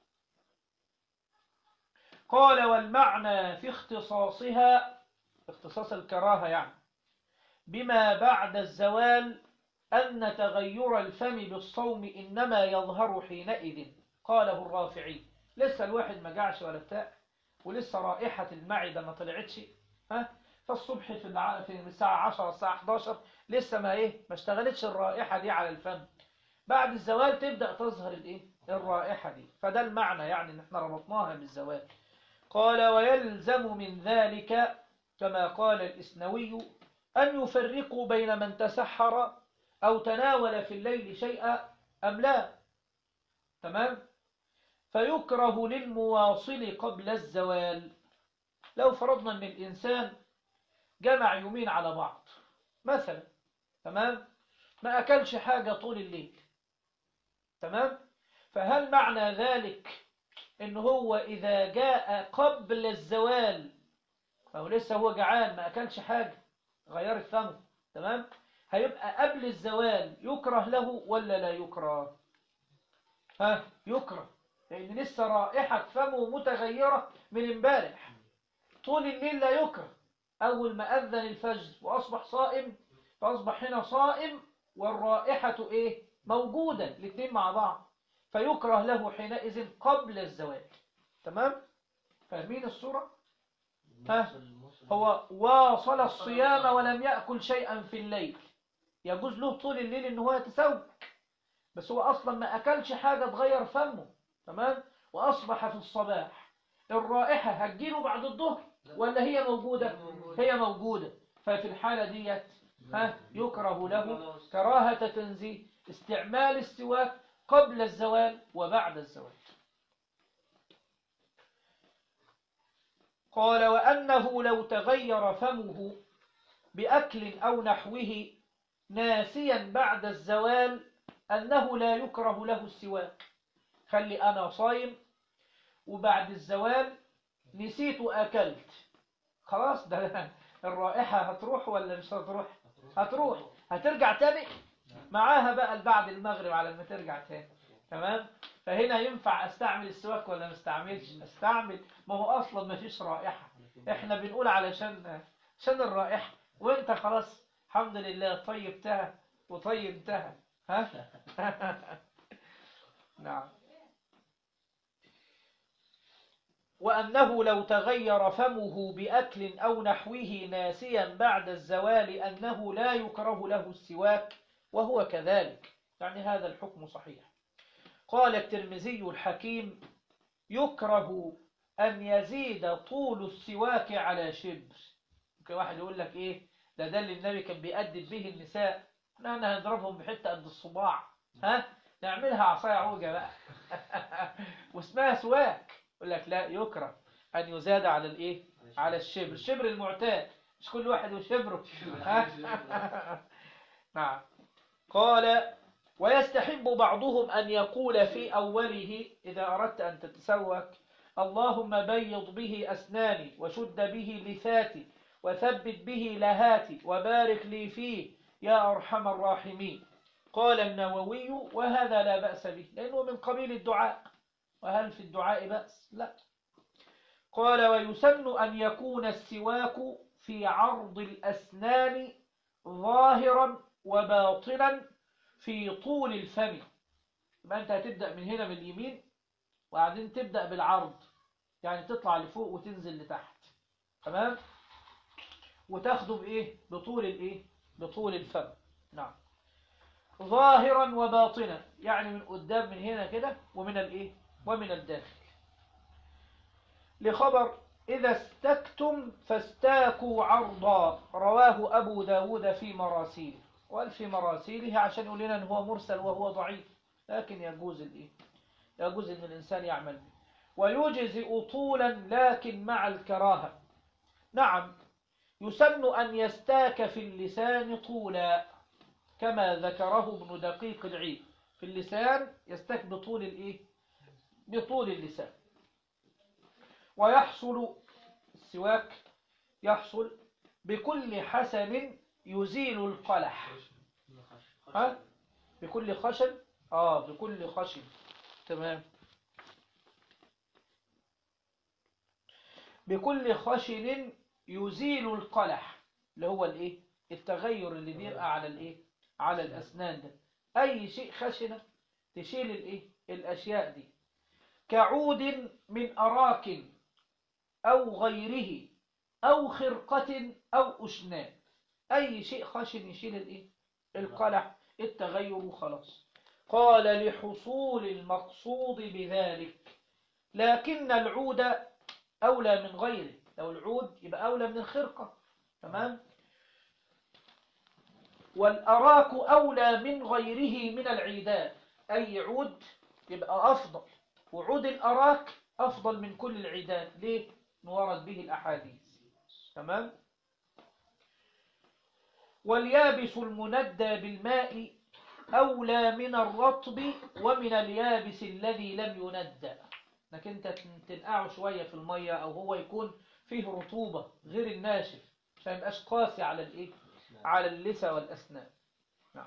قال والمعنى في اختصاصها اختصاص الكراهة يعني بما بعد الزوال أن تغير الفم بالصوم إنما يظهر حينئذ قاله الرافعي لسه الواحد ما جعش ولا بتاع ولسه رائحة المعدة ما طلعتش ها فالصبح في الع... في الساعة 10 الساعة 11 لسه ما ايه ما اشتغلتش الرائحة دي على الفم بعد الزوال تبدأ تظهر الايه الرائحة دي فده المعنى يعني ان احنا ربطناها بالزوال قال ويلزم من ذلك كما قال الإسنوي أن يفرقوا بين من تسحر أو تناول في الليل شيئا أم لا تمام فيكره للمواصل قبل الزوال لو فرضنا أن الإنسان جمع يومين على بعض مثلا تمام ما أكلش حاجة طول الليل تمام فهل معنى ذلك إن هو إذا جاء قبل الزوال أو لسه هو جعان ما أكلش حاجة غيرت فمه تمام هيبقى قبل الزوال يكره له ولا لا يكره ها يكره لأن لسه رائحة فمه متغيرة من امبارح طول الليل لا يكره أول ما أذن الفجر وأصبح صائم فأصبح هنا صائم والرائحة إيه موجودة الاثنين مع بعض فيكره له حينئذ قبل الزوال تمام فاهمين الصورة ها هو واصل الصيام ولم يأكل شيئا في الليل يجوز له طول الليل ان هو يتسوق بس هو اصلا ما اكلش حاجة تغير فمه تمام واصبح في الصباح الرائحة هتجيله بعد الظهر ولا هي موجودة هي موجودة ففي الحالة ديت ها يكره له كراهة تنزيه استعمال السواك قبل الزوال وبعد الزوال قال وأنه لو تغير فمه بأكل أو نحوه ناسيا بعد الزوال أنه لا يكره له السواك خلي أنا صايم وبعد الزوال نسيت أكلت خلاص ده الرائحة هتروح ولا مش هتروح هتروح هترجع تاني معاها بقى بعد المغرب على ما ترجع تاني تمام فهنا ينفع استعمل السواك ولا ما استعملش استعمل ما هو اصلا ما فيش رائحة احنا بنقول علشان عشان الرائحة وانت خلاص الحمد لله طيبتها وطيبتها ها نعم وأنه لو تغير فمه بأكل أو نحوه ناسيا بعد الزوال أنه لا يكره له السواك وهو كذلك يعني هذا الحكم صحيح قال الترمذي الحكيم يكره أن يزيد طول السواك على شبر ممكن واحد يقول لك إيه ده ده اللي النبي كان بيأدب به النساء احنا هنضربهم بحتة قد الصباع ها نعملها عصاية عوجة بقى واسمها سواك يقول لك لا يكره أن يزاد على الإيه على الشبر الشبر المعتاد مش كل واحد وشبره ها؟ نعم قال ويستحب بعضهم أن يقول في أوله إذا أردت أن تتسوك اللهم بيض به أسناني وشد به لثاتي وثبت به لهاتي وبارك لي فيه يا أرحم الراحمين قال النووي وهذا لا بأس به لأنه من قبيل الدعاء وهل في الدعاء بأس لا قال ويسن أن يكون السواك في عرض الأسنان ظاهرا وباطنا في طول الفم يبقى أنت هتبدأ من هنا من اليمين وبعدين تبدأ بالعرض يعني تطلع لفوق وتنزل لتحت تمام وتاخده بإيه بطول الإيه بطول الفم نعم ظاهرا وباطنا يعني من قدام من هنا كده ومن الإيه ومن الداخل لخبر إذا استكتم فاستاكوا عرضا رواه أبو داود في مراسيله وقال في مراسيله عشان يقول لنا أن هو مرسل وهو ضعيف لكن يجوز الإيه يجوز أن الإنسان يعمل به ويجزئ طولا لكن مع الكراهة نعم يسن أن يستاك في اللسان طولا كما ذكره ابن دقيق العيد في اللسان يستاك بطول الإيه بطول اللسان ويحصل السواك يحصل بكل حسن يزيل القلح ها بكل خشن اه بكل خشن تمام بكل خشن يزيل القلح اللي هو الايه التغير اللي بيبقى على الايه على الاسنان ده اي شيء خشنه تشيل الايه الاشياء دي كعود من اراك او غيره او خرقه او اشنان اي شيء خشن يشيل الايه القلح التغير وخلاص قال لحصول المقصود بذلك لكن العود أولى من غيره لو العود يبقى أولى من الخرقة تمام والأراك أولى من غيره من العيدان أي عود يبقى أفضل وعود الأراك أفضل من كل العيدان ليه؟ نورد به الأحاديث تمام واليابس المندى بالماء أولى من الرطب ومن اليابس الذي لم يندى انك انت تنقعه شوية في المية او هو يكون فيه رطوبة غير الناشف عشان يبقاش قاسي على الايه على اللثة والاسنان نعم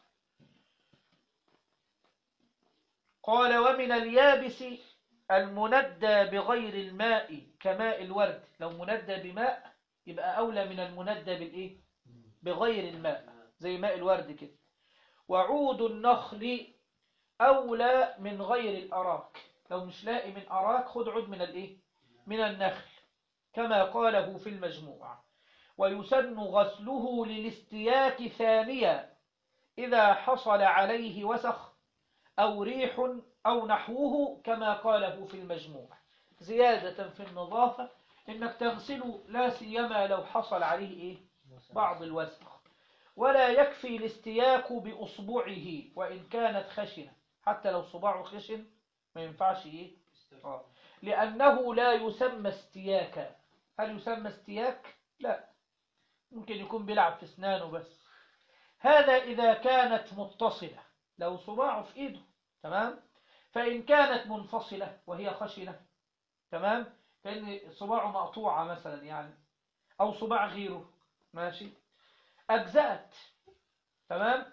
قال ومن اليابس المندى بغير الماء كماء الورد لو مندى بماء يبقى اولى من المندى بالايه بغير الماء زي ماء الورد كده وعود النخل أولى من غير الأراك لو مش لاقي من أراك خد عود من الإيه؟ من النخل كما قاله في المجموع ويسن غسله للاستياك ثانيا إذا حصل عليه وسخ أو ريح أو نحوه كما قاله في المجموع زيادة في النظافة إنك تغسله لا سيما لو حصل عليه إيه؟ بعض الوسخ ولا يكفي الاستياك بأصبعه وإن كانت خشنة حتى لو صباعه خشن ما ينفعش إيه آه. لأنه لا يسمى استياكا هل يسمى استياك؟ لا ممكن يكون بيلعب في اسنانه بس هذا إذا كانت متصلة لو صباعه في إيده تمام فإن كانت منفصلة وهي خشنة تمام فإن صباعه مقطوعة مثلا يعني أو صباع غيره ماشي أجزأت تمام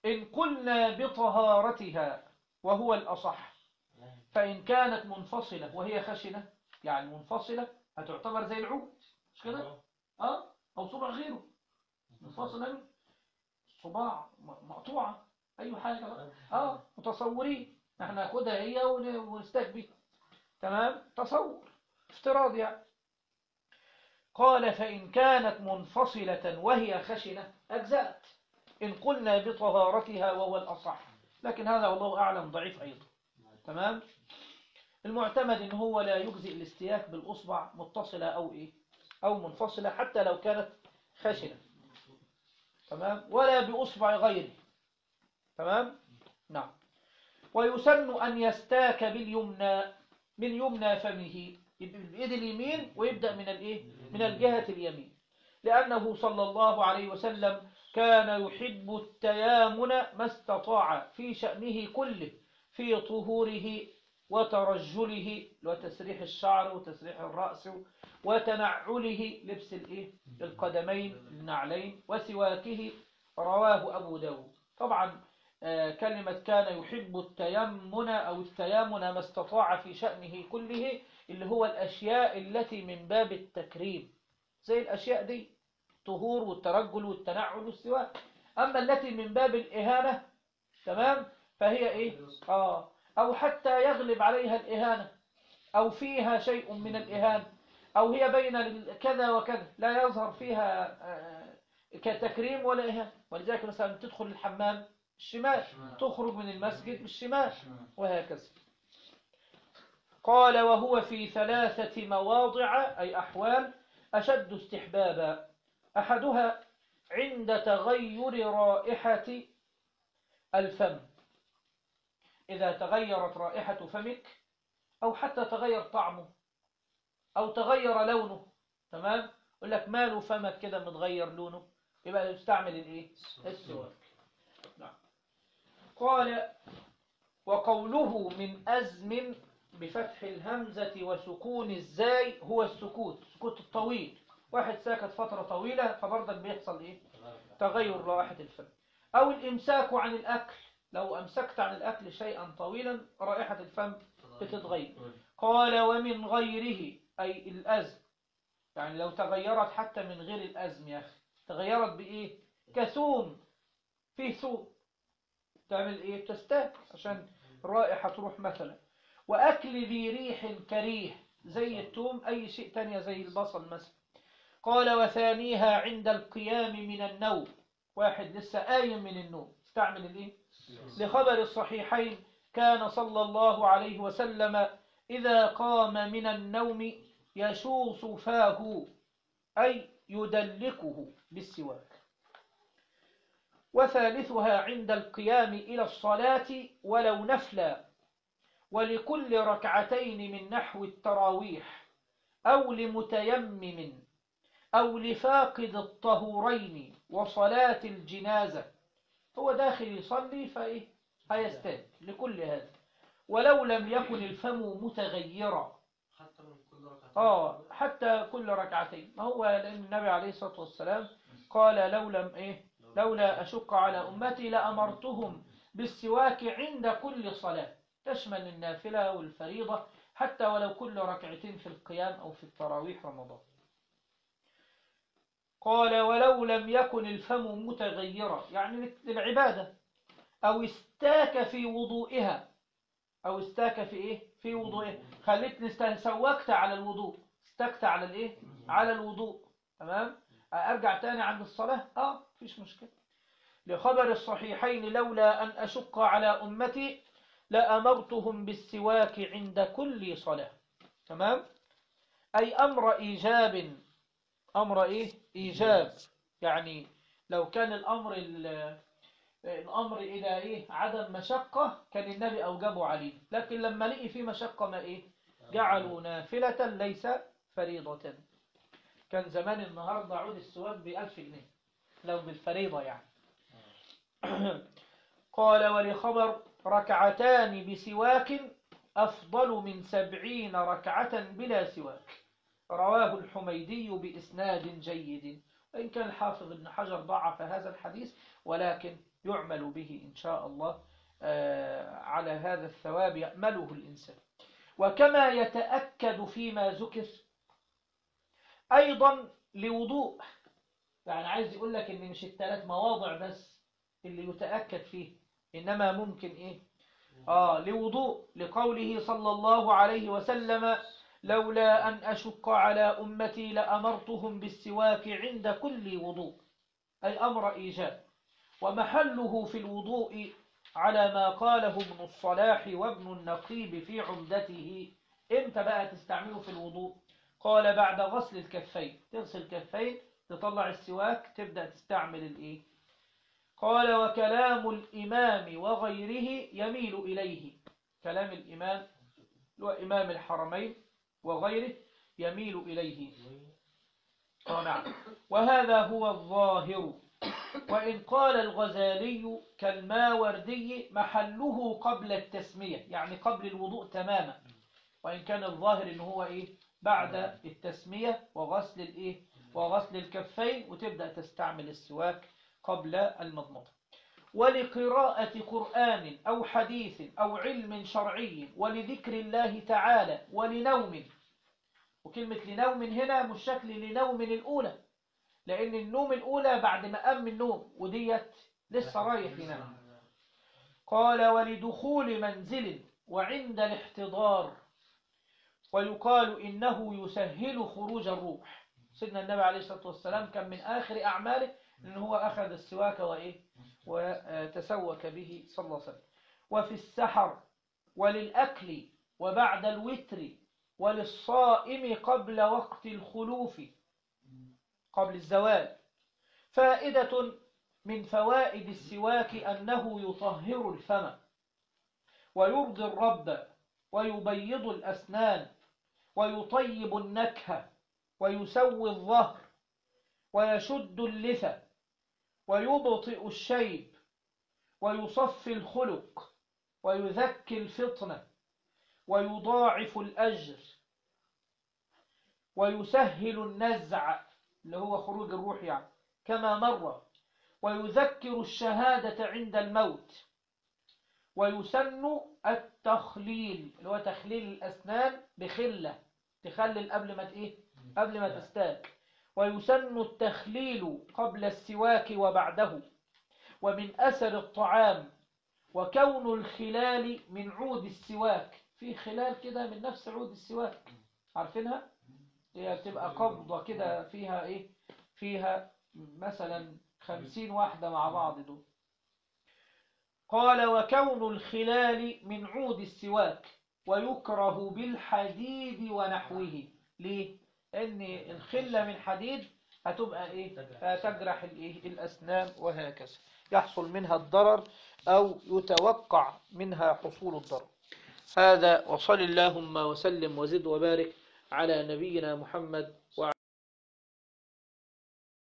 إن قلنا بطهارتها وهو الأصح فإن كانت منفصلة وهي خشنة يعني منفصلة هتعتبر زي العود مش كده؟ اه أو صبع غيره منفصلة منه. صباع م- مقطوعة أي حاجة بقى. اه متصورين احنا ناخدها هي ون- ونستكبي تمام تصور افتراض يعني قال فإن كانت منفصلة وهي خشنة أجزأت إن قلنا بطهارتها وهو الأصح لكن هذا والله أعلم ضعيف أيضا تمام المعتمد إن هو لا يجزئ الاستياك بالأصبع متصلة أو إيه أو منفصلة حتى لو كانت خشنة تمام ولا بأصبع غيره تمام نعم ويسن أن يستاك باليمنى من يمنى فمه يبقى بالإيد اليمين ويبدأ من الإيه من الجهة اليمين لأنه صلى الله عليه وسلم كان يحب التيامن ما استطاع في شأنه كله في طهوره وترجله وتسريح الشعر وتسريح الرأس وتنعله لبس الإيه القدمين النعلين وسواكه رواه أبو داود طبعا آه، كلمة كان يحب التيمن أو التيامن ما استطاع في شأنه كله اللي هو الأشياء التي من باب التكريم زي الأشياء دي طهور والترجل والتنعل والسواك أما التي من باب الإهانة تمام فهي إيه آه أو حتى يغلب عليها الإهانة أو فيها شيء من الإهانة أو هي بين ال- كذا وكذا لا يظهر فيها آه، كتكريم ولا إهانة ولذلك مثلا تدخل الحمام الشمال تخرج من المسجد بالشمال وهكذا قال وهو في ثلاثة مواضع أي أحوال أشد استحبابا أحدها عند تغير رائحة الفم إذا تغيرت رائحة فمك أو حتى تغير طعمه أو تغير لونه تمام يقول لك ماله فمك كده متغير لونه يبقى يستعمل الايه السواك نعم قال وقوله من أزم بفتح الهمزة وسكون الزاي هو السكوت سكوت الطويل واحد ساكت فترة طويلة فبرضك بيحصل ايه تغير رائحة الفم أو الإمساك عن الأكل لو أمسكت عن الأكل شيئا طويلا رائحة الفم بتتغير قال ومن غيره أي الأزم يعني لو تغيرت حتى من غير الأزم يا أخي تغيرت بإيه كثوم فيه ثوم تعمل إيه تستاك عشان الرائحة تروح مثلا وأكل ذي ريح كريه زي التوم أي شيء تانية زي البصل مثلا قال وثانيها عند القيام من النوم واحد لسه قايم من النوم استعمل الايه لخبر الصحيحين كان صلى الله عليه وسلم إذا قام من النوم يشوص فاه أي يدلكه بالسواك وثالثها عند القيام إلى الصلاة ولو نفلا ولكل ركعتين من نحو التراويح أو لمتيمم أو لفاقد الطهورين وصلاة الجنازة هو داخل يصلي فإيه هيستاك لكل هذا ولو لم يكن الفم متغيرا حتى من كل ركعتين آه حتى كل ركعتين ما هو لأن النبي عليه الصلاة والسلام قال لو لم إيه لولا أشق على أمتي لأمرتهم بالسواك عند كل صلاة تشمل النافلة والفريضة حتى ولو كل ركعتين في القيام أو في التراويح رمضان قال ولو لم يكن الفم متغيرا يعني للعبادة أو استاك في وضوئها أو استاك في إيه في وضوئها خليتني است- سوكت على الوضوء استكت على الإيه على الوضوء تمام أرجع تاني عند الصلاة آه فيش مشكلة لخبر الصحيحين لولا أن أشق على أمتي لأمرتهم بالسواك عند كل صلاة تمام أي أمر إيجاب أمر إيه إيجاب يعني لو كان الأمر ال- الأمر إلى إيه عدم مشقة كان النبي أوجبه عليه لكن لما لقي فيه مشقة ما إيه جعلوا نافلة ليس فريضة كان زمان النهاردة عود السواك بألف جنيه لو بالفريضة يعني قال ولخبر ركعتان بسواك أفضل من سبعين ركعة بلا سواك رواه الحميدي بإسناد جيد وإن كان الحافظ ابن حجر ضعف هذا الحديث ولكن يعمل به إن شاء الله آه، على هذا الثواب يأمله الإنسان وكما يتأكد فيما ذكر أيضا لوضوء يعني عايز يقول لك إن مش الثلاث مواضع بس اللي يتأكد فيه إنما ممكن إيه آه لوضوء لقوله صلى الله عليه وسلم لولا أن أشق على أمتي لأمرتهم بالسواك عند كل وضوء أي أمر إيجاب ومحله في الوضوء على ما قاله ابن الصلاح وابن النقيب في عمدته امتى بقى تستعمله في الوضوء قال بعد غسل الكفين تغسل الكفين تطلع السواك تبدأ تستعمل الايه قال وكلام الإمام وغيره يميل إليه كلام الإمام هو إمام الحرمين وغيره يميل إليه آه نعم وهذا هو الظاهر وإن قال الغزالي كالماوردي محله قبل التسمية يعني قبل الوضوء تماما وإن كان الظاهر إن هو إيه بعد التسمية وغسل الإيه وغسل الكفين وتبدأ تستعمل السواك قبل المضمضة ولقراءة قرآن أو حديث أو علم شرعي ولذكر الله تعالى ولنوم وكلمة لنوم هنا مش شكل لنوم الأولى لأن النوم الأولى بعد ما قام من النوم وديت لسه رايح ينام قال ولدخول منزل وعند الاحتضار ويقال إنه يسهل خروج الروح سيدنا النبي عليه الصلاة والسلام كان من آخر أعماله إن هو أخذ السواك وإيه وتسوك به صلى الله عليه وسلم وفي السحر وللأكل وبعد الوتر وللصائم قبل وقت الخلوف قبل الزوال فائدة من فوائد السواك أنه يطهر الفم ويرضي الرب ويبيض الأسنان ويطيب النكهة ويسوي الظهر ويشد اللثة ويبطئ الشيب ويصفي الخلق ويذكي الفطنة ويضاعف الأجر ويسهل النزع اللي هو خروج الروح يعني كما مر ويذكر الشهادة عند الموت ويسن التخليل اللي هو تخليل الأسنان بخلة تخلل قبل ما ايه قبل ما تستاك ويسن التخليل قبل السواك وبعده ومن أثر الطعام وكون الخلال من عود السواك في خلال كده من نفس عود السواك عارفينها هي بتبقى قبضة كده فيها ايه فيها مثلا خمسين واحدة مع بعض دول قال وكون الخلال من عود السواك ويكره بالحديد ونحوه ليه لان الخلة من حديد هتبقى ايه هتجرح الايه الاسنان وهكذا يحصل منها الضرر او يتوقع منها حصول الضرر هذا وصل اللهم وسلم وزد وبارك على نبينا محمد وعلى